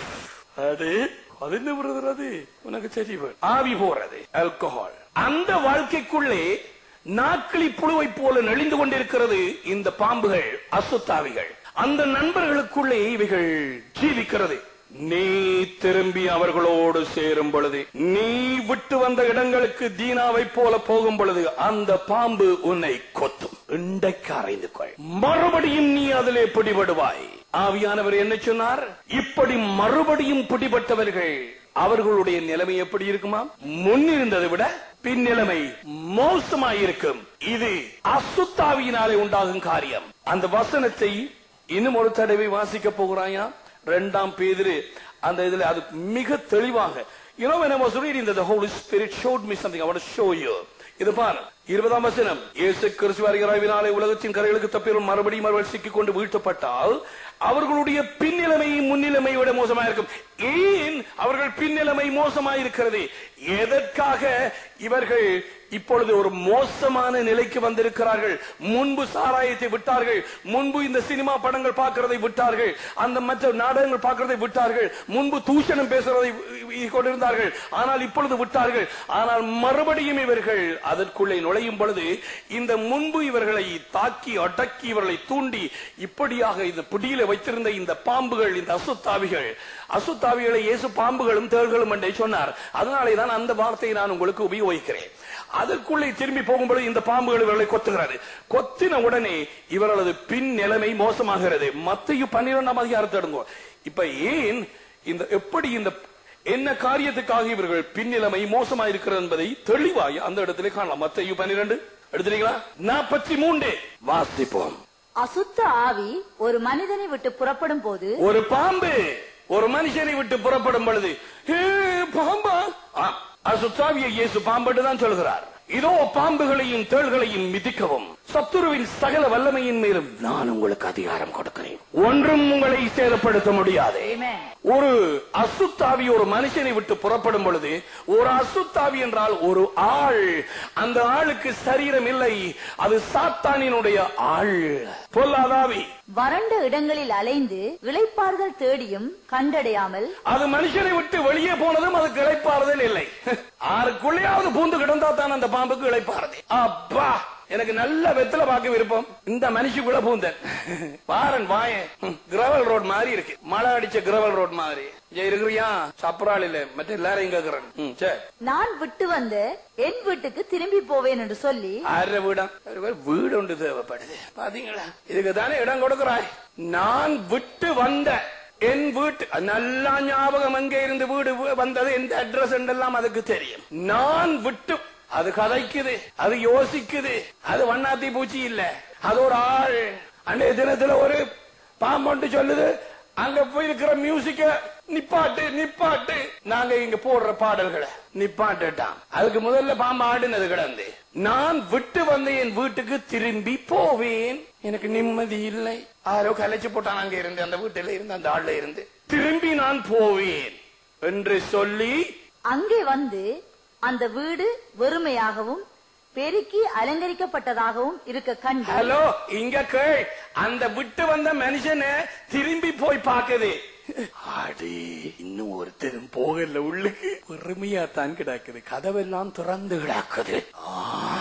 அது அது என்ன பிரதர் அது உனக்கு தெரியும் ஆவி போறது ஆல்கஹால் அந்த வாழ்க்கைக்குள்ளே நாக்களி புழுவை போல நெளிந்து கொண்டிருக்கிறது இந்த பாம்புகள் அசுத்தாவிகள் அந்த நண்பர்களுக்குள்ளே இவைகள் ஜீவிக்கிறது நீ திரும்பி அவர்களோடு சேரும் பொழுது நீ விட்டு வந்த இடங்களுக்கு தீனாவை போல போகும் பொழுது அந்த பாம்பு உன்னை கொத்தும் இண்டைக்கு அறைந்து கொள் மறுபடியும் நீ அதிலே பிடிபடுவாய் ஆவியானவர் என்ன சொன்னார் இப்படி மறுபடியும் பிடிபட்டவர்கள் அவர்களுடைய நிலைமை எப்படி இருக்குமா முன்னிருந்ததை விட பின் நிலைமை மோசமாயிருக்கும் இது அசுத்தாவியினாலே உண்டாகும் காரியம் அந்த வசனத்தை இன்னும் ஒரு தடவை வாசிக்க போகிறாயா இரண்டாம் பேதிரு அந்த இதுல அது மிக தெளிவாக You know, when I was reading that the Holy Spirit showed me something, I want to show you. இது பாரு இருபதாம் வசனம் இயேசு கிறிஸ்து வருகிறாவினாலே உலகத்தின் கரைகளுக்கு தப்பியவர்கள் மறுபடியும் அவர்கள் சிக்கிக் கொண்டு வீழ்த்தப்பட்டால் அவர்களுடைய பின்னிலைமை முன்னிலைமை விட மோசமாயிருக்கும் ஏன் அவர்கள் பின்னிலைமை மோசமாயிருக்கிறது எதற்காக இவர்கள் இப்பொழுது ஒரு மோசமான நிலைக்கு வந்திருக்கிறார்கள் முன்பு சாராயத்தை விட்டார்கள் முன்பு இந்த சினிமா படங்கள் பார்க்கிறதை விட்டார்கள் அந்த மற்ற நாடகங்கள் பார்க்கிறதை விட்டார்கள் முன்பு தூஷணம் பேசுறதை வி- கொண்டிருந்தார்கள் ஆனால் இப்பொழுது விட்டார்கள் ஆனால் மறுபடியும் இவர்கள் அதற்குள்ளே நுழையும் பொழுது இந்த முன்பு இவர்களை தாக்கி அடக்கி இவர்களை தூண்டி இப்படியாக இந்த பிடியில வைத்திருந்த இந்த பாம்புகள் இந்த அசுத்தாவிகள் அசுத்தாவிகளை இயேசு பாம்புகளும் தேள்களும் என்றே சொன்னார் அதனாலே தான் அந்த வார்த்தையை நான் உங்களுக்கு உபயோகிக்கிறேன் அதற்குள்ளே திரும்பி போகும்பொழுது இந்த பாம்புகள் இவர்களை கொத்துகிறது கொத்தின உடனே இவர்களது பின் நிலைமை மோசமாகிறது மத்தையு பன்னிரெண்டாம் அதிகாரத்தை எடுங்கோ இப்ப ஏன் இந்த எப்படி இந்த என்ன காரியத்துக்காக இவர்கள் பின்னிலைமை மோசமாயிருக்கிறது என்பதை தெளிவாய் அந்த இடத்திலே காணலாம் மத்தையு பன்னிரண்டு எடுத்துறீங்களா நாற்பத்தி மூன்று வாசிப்போம் அசுத்த ஆவி ஒரு மனிதனை விட்டு புறப்படும் போது ஒரு பாம்பு ஒரு மனுஷனை விட்டு புறப்படும் பொழுது "ஏ, பாம்பா ஆ, அசுத்தாவியை இயேசு பாம்பட்டு தான் சொல்கிறார் இதோ பாம்புகளையும் தேள்களையும் மிதிக்கவும் சத்துருவின் சகல வல்லமையின் மேலும் நான் உங்களுக்கு அதிகாரம் கொடுக்கிறேன் ஒன்றும் உங்களை சேதப்படுத்த முடியாது Amen. ஒரு அசுத்தாவி ஒரு மனுஷனை விட்டு புறப்படும் பொழுது ஒரு அசுத்தாவி என்றால் ஒரு ஆள் அந்த ஆளுக்கு சரீரம் இல்லை அது சாத்தானினுடைய ஆள் பொல்லாதாவி வறண்ட இடங்களில் அலைந்து இளைப்பாறுதல் தேடியும் கண்டடையாமல் அது மனுஷனை விட்டு வெளியே போனதும் அதுக்கு இழைப்பாறுதல் இல்லை ஆருக்குள்ளேயாவது பூந்து கிடந்தா தான் அந்த பாம்புக்கு இழைப்பாறுது அப்பா எனக்கு நல்ல வெத்தல பார்க்க விருப்பம் இந்த மனுஷிக்குள்ள பூந்தன் வாரன் வாயன் கிரவல் ரோட் மாதிரி இருக்கு மழை அடிச்ச கிரவல் ரோட் மாதிரி இங்க இருக்கிறியா சப்பராள் இல்ல மற்ற எல்லாரும் இங்க இருக்கிறேன் ம், சரி நான் விட்டு வந்த என் வீட்டுக்கு திரும்பி போவேன் என்று சொல்லி அரை வீடம் ஒரு பேர் வீடு ஒன்று தேவைப்படுது பாத்தீங்களா இதுக்கு தானே இடம் கொடுக்கிறாய் நான் விட்டு வந்த என் வீட்டு நல்லா ஞாபகம் எங்க இருந்து வீடு வு- வந்தது எந்த அட்ரஸ் எல்லாம் அதுக்கு தெரியும் நான் விட்டு அது கதைக்குது அது யோசிக்குது அது வண்ணாத்தி பூச்சி இல்ல அது ஒரு ஆள் அன்றைய தினத்துல ஒரு பாம்பொண்டு சொல்லுது அங்க போய் இருக்கிற மியூசிக்க நிப்பாட்டு நிப்பாட்டு நாங்க இங்க போடுற பாடல்களை நிப்பாட்டுட்டான் அதுக்கு முதல்ல பாம்பு ஆடினது கிடந்து நான் விட்டு வந்த என் வீட்டுக்கு திரும்பி போவேன் எனக்கு நிம்மதி இல்லை யாரோ கலைச்சு போட்டான் அங்க இருந்து அந்த வீட்டுல இருந்து அந்த ஆள்ல இருந்து திரும்பி நான் போவேன் என்று சொல்லி அங்கே வந்து அந்த வீடு வெறுமையாகவும் பெருக்கி அலங்கரிக்கப்பட்டதாகவும் இருக்க கண்டு ஹலோ இங்க கேள் அந்த விட்டு வந்த மனுஷனை திரும்பி போய் பாக்குது அடி இன்னும் ஒருத்தரும் போகல உள்ளுக்கு பொறுமையா தான் கிடக்குது கதவெல்லாம் திறந்து கிடக்குது ஆ,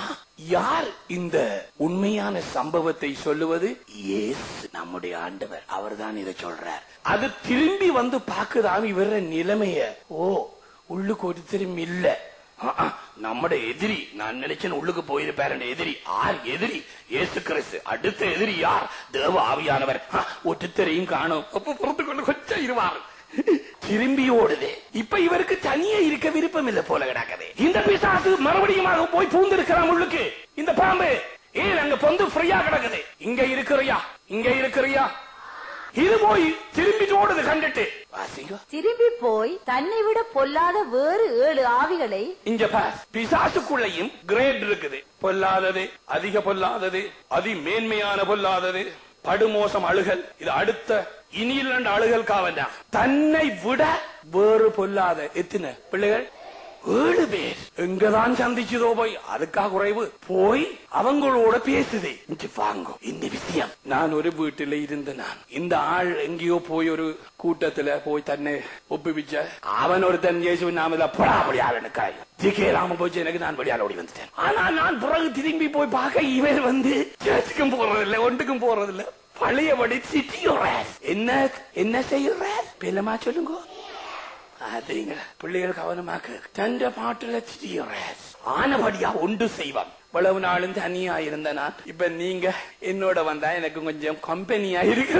யார் இந்த உண்மையான சம்பவத்தை சொல்லுவது இயேசு நம்முடைய ஆண்டவர் அவர்தான் இதை சொல்றார் அது திரும்பி வந்து பாக்குதாம் இவர நிலைமைய ஓ உள்ளுக்கு ஒருத்தரும் இல்ல ஆ, ஆ, நம்முடைய எதிரி நான் நினைச்சேன் உள்ளுக்கு போயிருப்பாரு எதிரி ஆர் எதிரி இயேசு கிறிஸ்து அடுத்த எதிரி யார் தேவ ஆவியானவர் ஆ, ஒருத்தரையும் காணும் அப்ப புறத்து கொண்டு கொஞ்சம் இருவார் திரும்பி ஓடுது இப்ப இவருக்கு தனியே இருக்க விருப்பம் இல்ல போல கிடக்குது இந்த பிசாசு மறுபடியும் போய் பூந்திருக்கிறான் உள்ளுக்கு இந்த பாம்பு ஏன் அங்க பொந்து ஃப்ரீயா கிடக்குது இங்க இருக்கிறியா இங்க இருக்கிறியா இது போய் திரும்பிட்டு ஓடுது கண்டுட்டு வாசிங்க திரும்பி போய் தன்னை விட பொல்லாத வேறு ஏழு ஆவிகளை இங்க பார் பிசாசுக்குள்ளையும் கிரேட் இருக்குது பொல்லாதது அதிக பொல்லாதது அதி மேன்மையான பொல்லாதது படுமோசம் அழுகல் இது அடுத்த இனியில் ரெண்டு அழுகல் காவண்டா தன்னை விட வேறு பொல்லாத எத்தனை பிள்ளைகள் ஏழு பேர் எங்கதான் சந்திச்சதோ போய் அதுக்காக குறைவு போய் அவங்களோட பேசுது இங்க வாங்கோ இந்த விஷயம் நான் ஒரு வீட்டுல இருந்த நான் இந்த ஆள் எங்கேயோ போய் ஒரு கூட்டத்துல போய் தன்னை ஒப்புவிச்ச அவன் ஒரு தன் இயேசு நாமல படா முடியாது எனக்கு திகேலாம போச்சு எனக்கு நான் படியால ஓடி வந்துட்டேன் ஆனா நான் பிறகு திரும்பி போய் பார்க்க இவர் வந்து சேர்ச்சுக்கும் போறதில்ல ஒன்றுக்கும் போறதில்ல பழையபடி சிட்டியோற என்ன என்ன செய்யற பெல்லமா சொல்லுங்க அதுங்க பிள்ளைகள் கவனமாக்கு தந்த பாட்டுல திடீர ஆனபடியா ஒன்று செய்வான் இவ்வளவு நாளும் தனியா இருந்த நான் இப்ப நீங்க என்னோட வந்தா எனக்கு கொஞ்சம் கம்பெனியா இருக்கு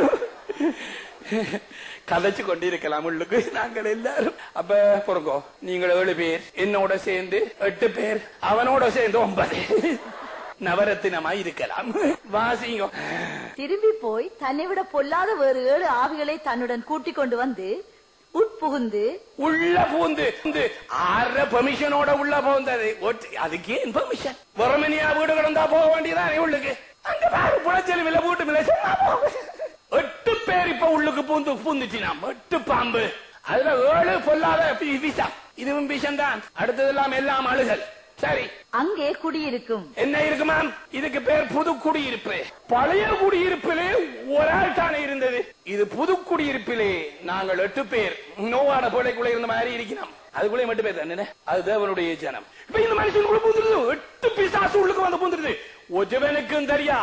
கதைச்சு கொண்டிருக்கலாம் உள்ளுக்கு நாங்கள் எல்லாரும் அப்ப பொறுங்கோ நீங்கள் ஏழு பேர் என்னோட சேர்ந்து எட்டு பேர் அவனோட சேர்ந்து ஒன்பது நவரத்தினமா இருக்கலாம் வாசிங்க திரும்பி போய் தன்னை விட பொல்லாத வேறு ஏழு ஆவிகளை தன்னுடன் கூட்டிக் கொண்டு வந்து உட்புகுந்து உள்ள பூந்து பூந்து ஆற பெர்மிஷனோட உள்ள பூந்தது ஒட்டு- அதுக்கு ஏன் பெர்மிஷன் வெறுமனியா வீடு கிடந்தா போக வேண்டியதானே உள்ளுக்கு அங்க பாரு புலச்சலும் இல்ல வீட்டும் இல்ல சொன்னா போக. எட்டு பேர் இப்ப உள்ளுக்கு பூந்து பூந்துச்சுனா எட்டு பாம்பு அதுல ஏழு பொல்லாத பி- விஷம் இதுவும் விஷம் தான் அடுத்ததெல்லாம் எல்லாம் அழுகல் சரி அங்கே குடியிருக்கும் என்ன இருக்கு மேம் இதுக்கு பேர் புது குடியிருப்பு பழைய குடியிருப்பிலே ஒரு ஆள் தானே இருந்தது இது புது குடியிருப்பிலே நாங்கள் எட்டு பேர் நோவாட பிள்ளைக்குள்ள இருந்த மாதிரி இருக்கிறோம் அதுக்குள்ளே மட்டும் பேர் தானே அது தேவனுடைய ஜனம் இப்ப இந்த மனுஷனுக்குள்ள பூந்துருது எட்டு பிசாசு உள்ளுக்கு வந்து பூந்துருது ஒருவனுக்கும் தெரியா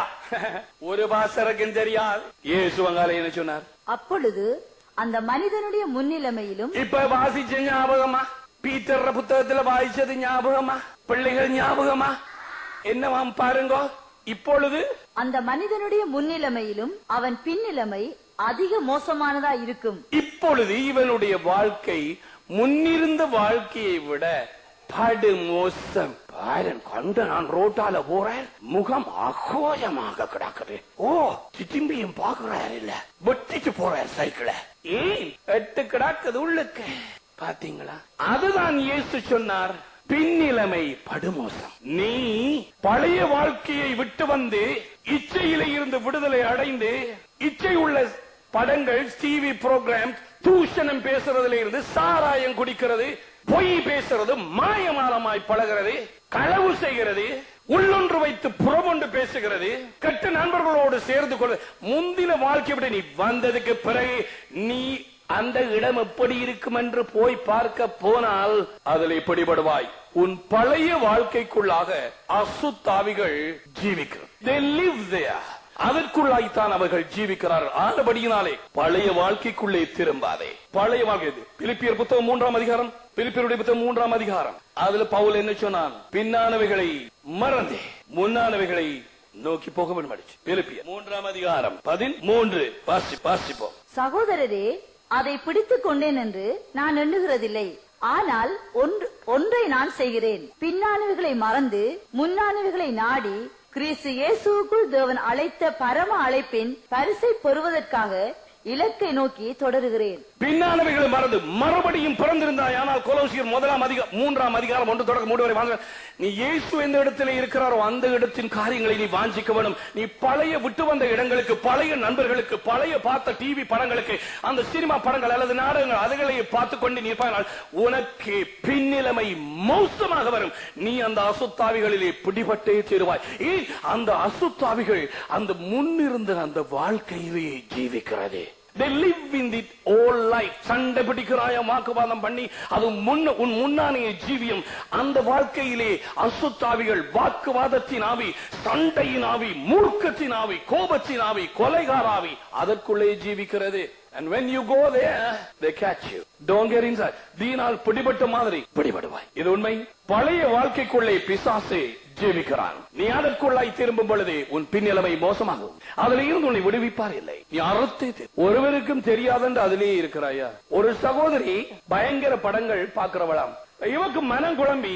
ஒரு பாசருக்கும் தெரியாது ஏசு வங்கால என்ன சொன்னார் அப்பொழுது அந்த மனிதனுடைய முன்னிலைமையிலும் இப்ப வாசிச்ச ஞாபகமா பீட்டர் புத்தகத்துல வாசிச்சது ஞாபகமா பிள்ளைகள் ஞாபகமா என்னவாம் பாருங்க இப்பொழுது அந்த மனிதனுடைய முன்னிலைமையிலும் அவன் பின்னிலைமை அதிக மோசமானதா இருக்கும் இப்பொழுது இவனுடைய வாழ்க்கை முன்னிருந்த வாழ்க்கையை விட படு மோசம் பாரன் கண்டு நான் ரோட்டால போறேன் முகம் அகோஜமாக கிடக்குது ஓ திரும்பியும் பாக்குறாரு இல்ல வெட்டிட்டு போறார் சைக்கிள ஏன் எட்டு கிடக்குது உள்ளுக்கு பாத்தீங்களா அதுதான் இயேசு சொன்னார் பின்னிலைமை படுமோசம் நீ பழைய வாழ்க்கையை விட்டு வந்து இச்சையில இருந்து விடுதலை அடைந்து இச்சை உள்ள படங்கள் டிவி ப்ரோக்ராம் தூஷணம் பேசுறதுல இருந்து சாராயம் குடிக்கிறது பொய் பேசுறது மாயமாலமாய் பழகிறது களவு செய்கிறது உள்ளொன்று வைத்து புறமொன்று பேசுகிறது கெட்ட நண்பர்களோடு சேர்ந்து கொள்ள முந்தின வாழ்க்கை விட நீ வந்ததுக்கு பிறகு நீ அந்த இடம் எப்படி இருக்கும் என்று போய் பார்க்க போனால் அதில் பிடிபடுவாய் உன் பழைய வாழ்க்கைக்குள்ளாக அசுத்தாவிகள் ஜீவிக்கிறது They live there. அதற்குள்ளாய்த்தான் அவர்கள் ஜீவிக்கிறார்கள் ஆனபடியினாலே பழைய வாழ்க்கைக்குள்ளே திரும்பாதே பழைய வாழ்க்கை இது. பிலிப்பியர் புத்தகம் மூன்றாம் அதிகாரம் பிலிப்பியருடைய புத்தகம் மூன்றாம் அதிகாரம் அதுல பவுல் என்ன சொன்னான் பின்னானவைகளை மறந்தே முன்னானவைகளை நோக்கி போக வேண்டும் அடிச்சு பிலிப்பியர் மூன்றாம் அதிகாரம் பதிமூன்று வாசி வாசிப்போம் சகோதரரே அதை பிடித்துக் கொண்டேன் என்று நான் எண்ணுகிறதில்லை ஆனால் ஒன்று ஒன்றை நான் செய்கிறேன் பின்னானவைகளை மறந்து முன்னானவைகளை நாடி கிறிஸ்து இயேசுவுக்குள் தேவன் அழைத்த பரம அழைப்பின் பரிசை பெறுவதற்காக இலக்கை நோக்கி தொடருகிறேன் பின்னானவைகளை மறந்து மறுபடியும் பிறந்திருந்தாய் ஆனால் கொலோசியர் முதலாம் அதிகாரம் மூன்றாம் அதிகாரம் ஒன்று தொடக்க மூன்று வரை வாங்க நீ இயேசு எந்த இடத்துல இருக்கிறாரோ அந்த இடத்தின் காரியங்களை நீ வாஞ்சிக்க வேணும் நீ பழைய விட்டு வந்த இடங்களுக்கு பழைய நண்பர்களுக்கு பழைய பார்த்த டிவி படங்களுக்கு அந்த சினிமா படங்கள் அல்லது நாடகங்கள் அதுகளை பார்த்து கொண்டு நீ இருப்பானால் உனக்கு பின்னிலைமை மோசமாக வரும் நீ அந்த அசுத்தாவிகளிலே பிடிபட்டே சேருவாய் ஏன் அந்த அசுத்தாவிகள் அந்த முன்னிருந்த அந்த வாழ்க்கையிலே ஜீவிக்கிறது They live in the old life. சண்டை பிடிக்கிறாய வாக்குவாதம் பண்ணி அது முன்ன உன் முன்னானைய ஜீவியம் அந்த வாழ்க்கையிலே அசுத்தாவிகள் வாக்குவாதத்தின் ஆவி சண்டையின் ஆவி மூர்க்கத்தின் ஆவி கோபத்தின் ஆவி கொலைகார ஆவி அதற்குள்ளே ஜீவிக்கிறது And when you go there, they catch you. Don't get inside. தீனால் பிடிபட்ட மாதிரி பிடிபடுவாய் இது உண்மை பழைய வாழ்க்கைக்குள்ளே பிசாசு ஜீவிக்கிறான் நீ அதற்குள்ளாய் திரும்பும் பொழுது உன் பின்னிலைமை மோசமாகும் அதுல இருந்து உன்னை விடுவிப்பார் இல்லை நீ அறுத்தே தீர். ஒருவருக்கும் தெரியாதென்று அதிலேயே இருக்கிறாயா ஒரு சகோதரி பயங்கர படங்கள் பார்க்கிறவளாம் இவக்கு மனம் குழம்பி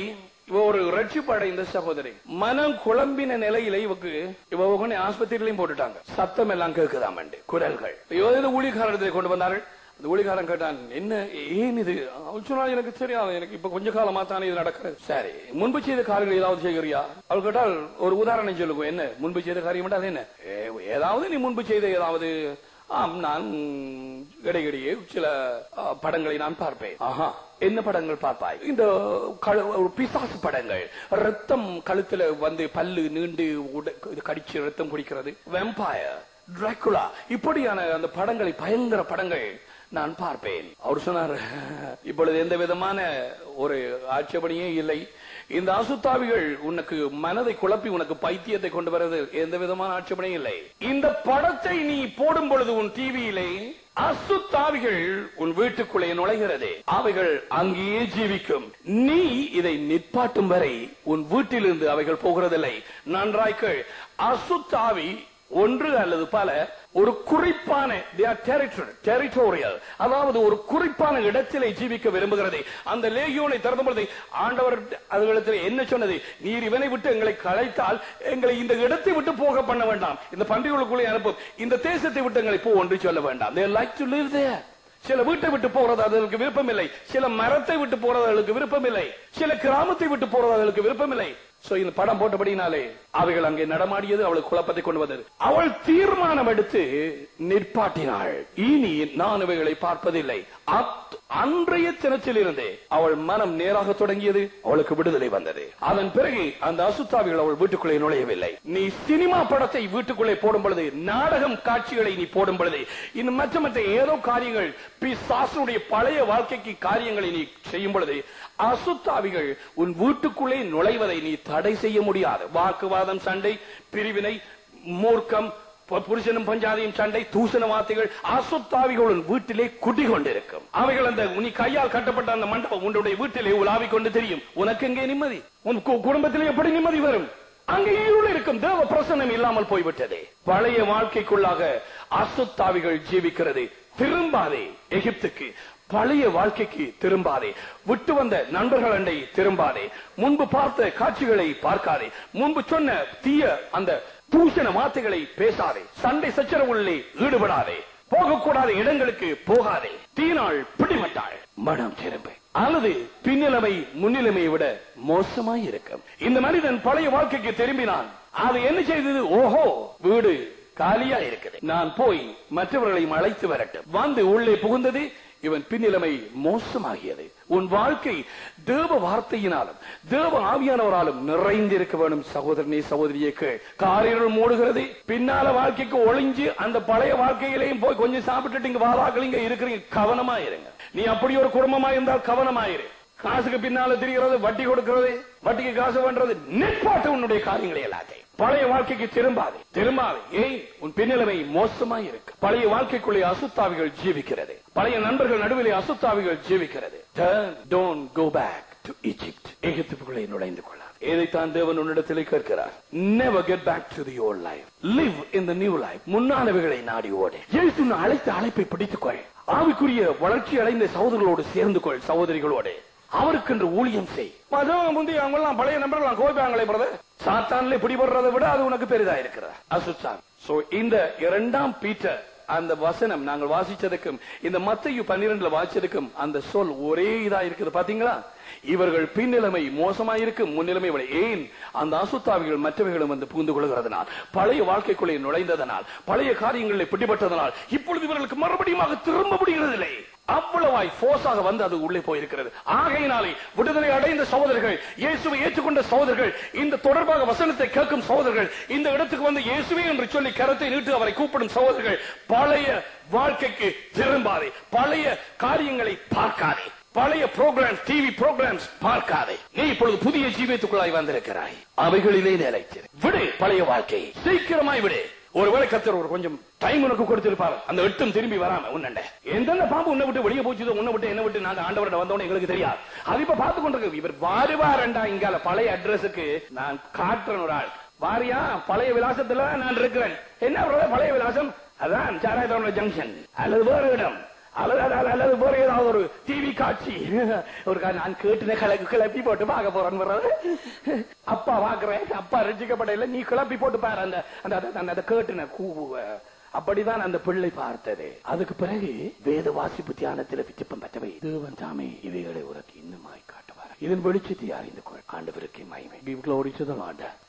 இவ ஒரு ரட்சிப்பு அடைந்த சகோதரி மனம் குழம்பின நிலையில இவக்கு இவ கொண்டு ஆஸ்பத்திரியிலையும் போட்டுட்டாங்க சத்தம் எல்லாம் கேட்குதாமண்டு குரல்கள் ஏதோ ஊழியக்காரத்தை கொண்டு வந்தார்கள் அந்த ஊழியக்காரன் கேட்டான் என்ன ஏன் இது அவள் சொன்னால் எனக்கு தெரியாது எனக்கு இப்ப கொஞ்ச காலமா தானே இது நடக்கிறது சரி முன்பு செய்த காரியங்கள் ஏதாவது செய்கிறியா அவள் கேட்டால் ஒரு உதாரணம் சொல்லுங்க என்ன முன்பு செய்த காரியம் என்றால் என்ன ஏ- ஏதாவது நீ முன்பு செய்த ஏதாவது ஆம் நான் இடையிடையே சில ஆ, படங்களை நான் பார்ப்பேன் ஆஹா என்ன படங்கள் பார்ப்பாய் இந்த க- ஒரு பிசாசு படங்கள் ரத்தம் கழுத்துல வந்து பல்லு நீண்டு உட- இது கடிச்சு ரத்தம் குடிக்கிறது வெம்பயர் டிராகுலா இப்படியான அந்த படங்களை பயங்கர படங்கள் நான் பார்ப்பேன் அவர் சொன்னார் இப்பொழுது எந்த விதமான ஒரு ஆட்சேபனையே இல்லை இந்த அசுத்தாவிகள் உனக்கு மனதை குழப்பி உனக்கு பைத்தியத்தை கொண்டு வருவது எந்த விதமான ஆட்சேபனையும் இல்லை இந்த படத்தை நீ போடும் பொழுது உன் டிவியிலே அசுத்தாவிகள் உன் வீட்டுக்குள்ளே நுழைகிறது அவைகள் அங்கேயே ஜீவிக்கும் நீ இதை நிற்பாட்டும் வரை உன் வீட்டிலிருந்து அவைகள் போகிறதில்லை நன்றாய்கள் அசுத்தாவி ஒன்று அல்லது பல ஒரு குறிப்பான டெரிட்டோரியல் அதாவது ஒரு குறிப்பான இடத்திலே ஜீவிக்க விரும்புகிறது அந்த லேகியோனை திறந்த பொழுது ஆண்டவர் அதுகளிடத்தில் என்ன சொன்னது நீர் இவனை விட்டு எங்களை கலைத்தால் எங்களை இந்த இடத்தை விட்டு போக பண்ண வேண்டாம் இந்த பன்றிகளுக்குள்ளே அனுப்பும் இந்த தேசத்தை விட்டு எங்களை போ ஒன்று சொல்ல வேண்டாம் they like to live there சில வீட்டை விட்டு போறது அதுகளுக்கு விருப்பம் இல்லை சில மரத்தை விட்டு போறது அதுகளுக்கு விருப்பம் இல்லை சில கிராமத்தை விட்டு போறது அதுகளுக்கு விருப்பம் இல்லை சோ இந்த படம் போட்டபடினாலே அவைகள் அங்கே நடமாடியது அவளுக்கு குழப்பத்தை கொண்டு வந்தது அவள் தீர்மானம் எடுத்து நிற்பாட்டினாள் இனி நான் இவைகளை பார்ப்பதில்லை அத்- அன்றைய தினத்திலிருந்தே அவள் மனம் நேராக தொடங்கியது அவளுக்கு விடுதலை வந்தது அதன் பிறகு அந்த அசுத்தாவிகள் அவள் வீட்டுக்குள்ளே நுழையவில்லை நீ சினிமா படத்தை வீட்டுக்குள்ளே போடும் பொழுது நாடகம் காட்சிகளை நீ போடும் பொழுது இன்னும் மற்ற மற்ற ஏதோ காரியங்கள் பிசாசனுடைய பழைய வாழ்க்கைக்கு காரியங்களை நீ செய்யும் பொழுது அசுத்தாவிகள் உன் வீட்டுக்குள்ளே நுழைவதை நீ தடை செய்ய முடியாது வாக்குவாதம் சண்டை பிரிவினை மூர்க்கம் ப- புருஷனும் பஞ்சாதியும் சண்டை தூசண வார்த்தைகள் அசுத்தாவிகள் உன் வீட்டிலே குடிகொண்டிருக்கும் அவைகள் அந்த நீ கையால் கட்டப்பட்ட அந்த மண்டபம் உன்னுடைய வீட்டிலே உலாவிக் கொண்டு தெரியும் உனக்கு எங்கே நிம்மதி உன் கு- குடும்பத்திலே எப்படி நிம்மதி வரும் அங்கே இருள் இருக்கும் தேவ பிரசன்னம் இல்லாமல் போய்விட்டது பழைய வாழ்க்கைக்குள்ளாக அசுத்தாவிகள் ஜீவிக்கிறது திரும்பாதே எகிப்துக்கு பழைய வாழ்க்கைக்கு திரும்பாதே விட்டு வந்த நண்பர்கள் அண்டை திரும்பாதே முன்பு பார்த்த காட்சிகளை பார்க்காதே முன்பு சொன்ன தீய அந்த தூஷண வார்த்தைகளை பேசாதே சண்டை சச்சரவுகளிலே ஈடுபடாதே போகக்கூடாத இடங்களுக்கு போகாதே தீனாள் பிடிமட்டாள் மனம் திரும்ப அல்லது பின்னிலைமை முன்னிலைமையை விட மோசமாய் இருக்கும் இந்த மனிதன் பழைய வாழ்க்கைக்கு திரும்பினான் அது என்ன செய்தது ஓஹோ வீடு காலியா இருக்குது நான் போய் மற்றவர்களையும் அழைத்து வரட்டும் வந்து உள்ளே புகுந்தது இவன் பின்னிலைமை மோசமாகியது உன் வாழ்க்கை தேவ வார்த்தையினாலும் தேவ ஆவியானவராலும் நிறைந்திருக்க வேண்டும் சகோதரனே சகோதரியே கேள் காரிருள் மூடுகிறது பின்னால வாழ்க்கைக்கு ஒளிஞ்சு அந்த பழைய வாழ்க்கையிலையும் போய் கொஞ்சம் சாப்பிட்டுட்டு இங்க வாராக்கள் இங்க இருக்கிறீங்க கவனமா இருங்க நீ அப்படி ஒரு குடும்பமா இருந்தால் கவனமாயிரு காசுக்கு பின்னால திரிகிறது வட்டி கொடுக்கிறது வட்டிக்கு காசு பண்றது நிற்பாட்டு உன்னுடைய காரியங்களை எல்லாத்தையும் பழைய வாழ்க்கைக்கு திரும்பாதே திரும்பாதே ஏய் உன் பின்னிலைமை மோசமாய் இருக்கு பழைய வாழ்க்கைக்குள்ளே அசுத்தாவிகள் ஜீவிக்கிறது பழைய நண்பர்கள் நடுவிலே அசுத்தாவிகள் ஜீவிக்கிறது Turn, don't go back to Egypt. எகிப்துக்குள்ளே நுழைந்து கொள்ளார் இதைத்தான் தேவன் உன்னிடத்திலே கேட்கிறார் never get back to the old life live in the new life முன்னானவைகளை நாடி ஓடு இயேசு உன்னை அழைத்த அழைப்பை பிடித்துக்கொள் ஆவிக்குரிய வளர்ச்சி அடைந்த சகோதரர்களோடு சேர்ந்து கொள் சகோதரிகளோடு அவருக்கென்று ஊழியம் செய் மதம் முந்தி அவங்க எல்லாம் பழைய நம்பர்கள் கோபிப்பாங்களே பிரதர் சாத்தான்ல பிடிபடுறதை விட அது உனக்கு பெரிதா இருக்கிறதா அசுத்தான் சோ இந்த இரண்டாம் பீட்டர் அந்த வசனம் நாங்கள் வாசிச்சதுக்கும் இந்த மத்தையு பன்னிரெண்டுல வாசிச்சதுக்கும் அந்த சொல் ஒரே இதா இருக்குது பாத்தீங்களா இவர்கள் பின்னிலைமை மோசமாயிருக்கும் முன்னிலைமை விட ஏன் அந்த அசுத்தாவிகள் மற்றவைகளும் வந்து புகுந்து கொள்கிறதுனால் பழைய வாழ்க்கைக்குள்ளே நுழைந்ததனால் பழைய காரியங்களில் பிடிபட்டதனால் இப்பொழுது இவர்களுக்கு மறுபடியும் திரும்ப முடிகிறதில்லை அவ்வளவாய் போர்ஸாக வந்து அது உள்ளே போயிருக்கிறது ஆகையினாலே விடுதலை அடைந்த சகோதரர்கள் இயேசுவை ஏற்றுக்கொண்ட சகோதரர்கள் இந்த தொடர்பாக வசனத்தை கேட்கும் சகோதரர்கள் இந்த இடத்துக்கு வந்து இயேசுவே என்று சொல்லி கரத்தை நீட்டு அவரை கூப்பிடும் சகோதரர்கள் பழைய வாழ்க்கைக்கு திரும்பாதே பழைய காரியங்களை பார்க்காதே பழைய ப்ரோக்ராம்ஸ் டிவி ப்ரோக்ராம்ஸ் பார்க்காதே நீ இப்பொழுது புதிய ஜீவியத்துக்குள்ளாய் வந்திருக்கிறாய் அவைகளிலே நிலைத்திரு விடு பழைய வாழ்க்கையை சீக்கிரமாய் விடு ஒருவேளை கத்தர் ஒரு கொஞ்சம் டைம் உனக்கு கொடுத்திருப்பாரு அந்த எட்டும் திரும்பி வராம உன்னண்ட எந்தெந்த பாம்பு உன்னை விட்டு வெளியே போச்சுதோ உன்னை விட்டு என்ன விட்டு நாங்க ஆண்டவர்கிட்ட வந்தோம் எங்களுக்கு தெரியாது அது இப்ப பார்த்து கொண்டிருக்கு இவர் வாருவாரண்டா இங்கால பழைய அட்ரஸுக்கு நான் காட்டுறேன் ஒரு ஆள் வாரியா பழைய விலாசத்துல நான் இருக்கிறேன் என்ன brother பழைய விலாசம் அதான் சாராயத்தோட ஜங்ஷன் அல்லது வேறு இடம் அல்லது அல்லது- அல்லது வேற ஏதாவது ஒரு டிவி காட்சி ஒரு கா- நான் கேட்டுன கிளப்பி கிளப்பி போட்டு பார்க்க போறேன் வர்றது. அப்பா பாக்குறேன் அப்பா ரசிக்கப்படையில நீ கிளப்பி போட்டு பாரு அந்த அந்த அந்த- அந்த- அந்த கேட்டுன கூவுவ அப்படிதான் அந்த பிள்ளை பார்த்தது அதுக்கு பிறகு வேத வாசிப்பு தியானத்தில் விச்சப்பம் பெற்றவை தேவன் தாமே இவைகளை உனக்கு இன்னுமாய் காட்டுவார் இதன் வெளிச்சத்தை அறிந்து கொள் ஆண்டவருக்கு மகிமை Give glory to the Lord.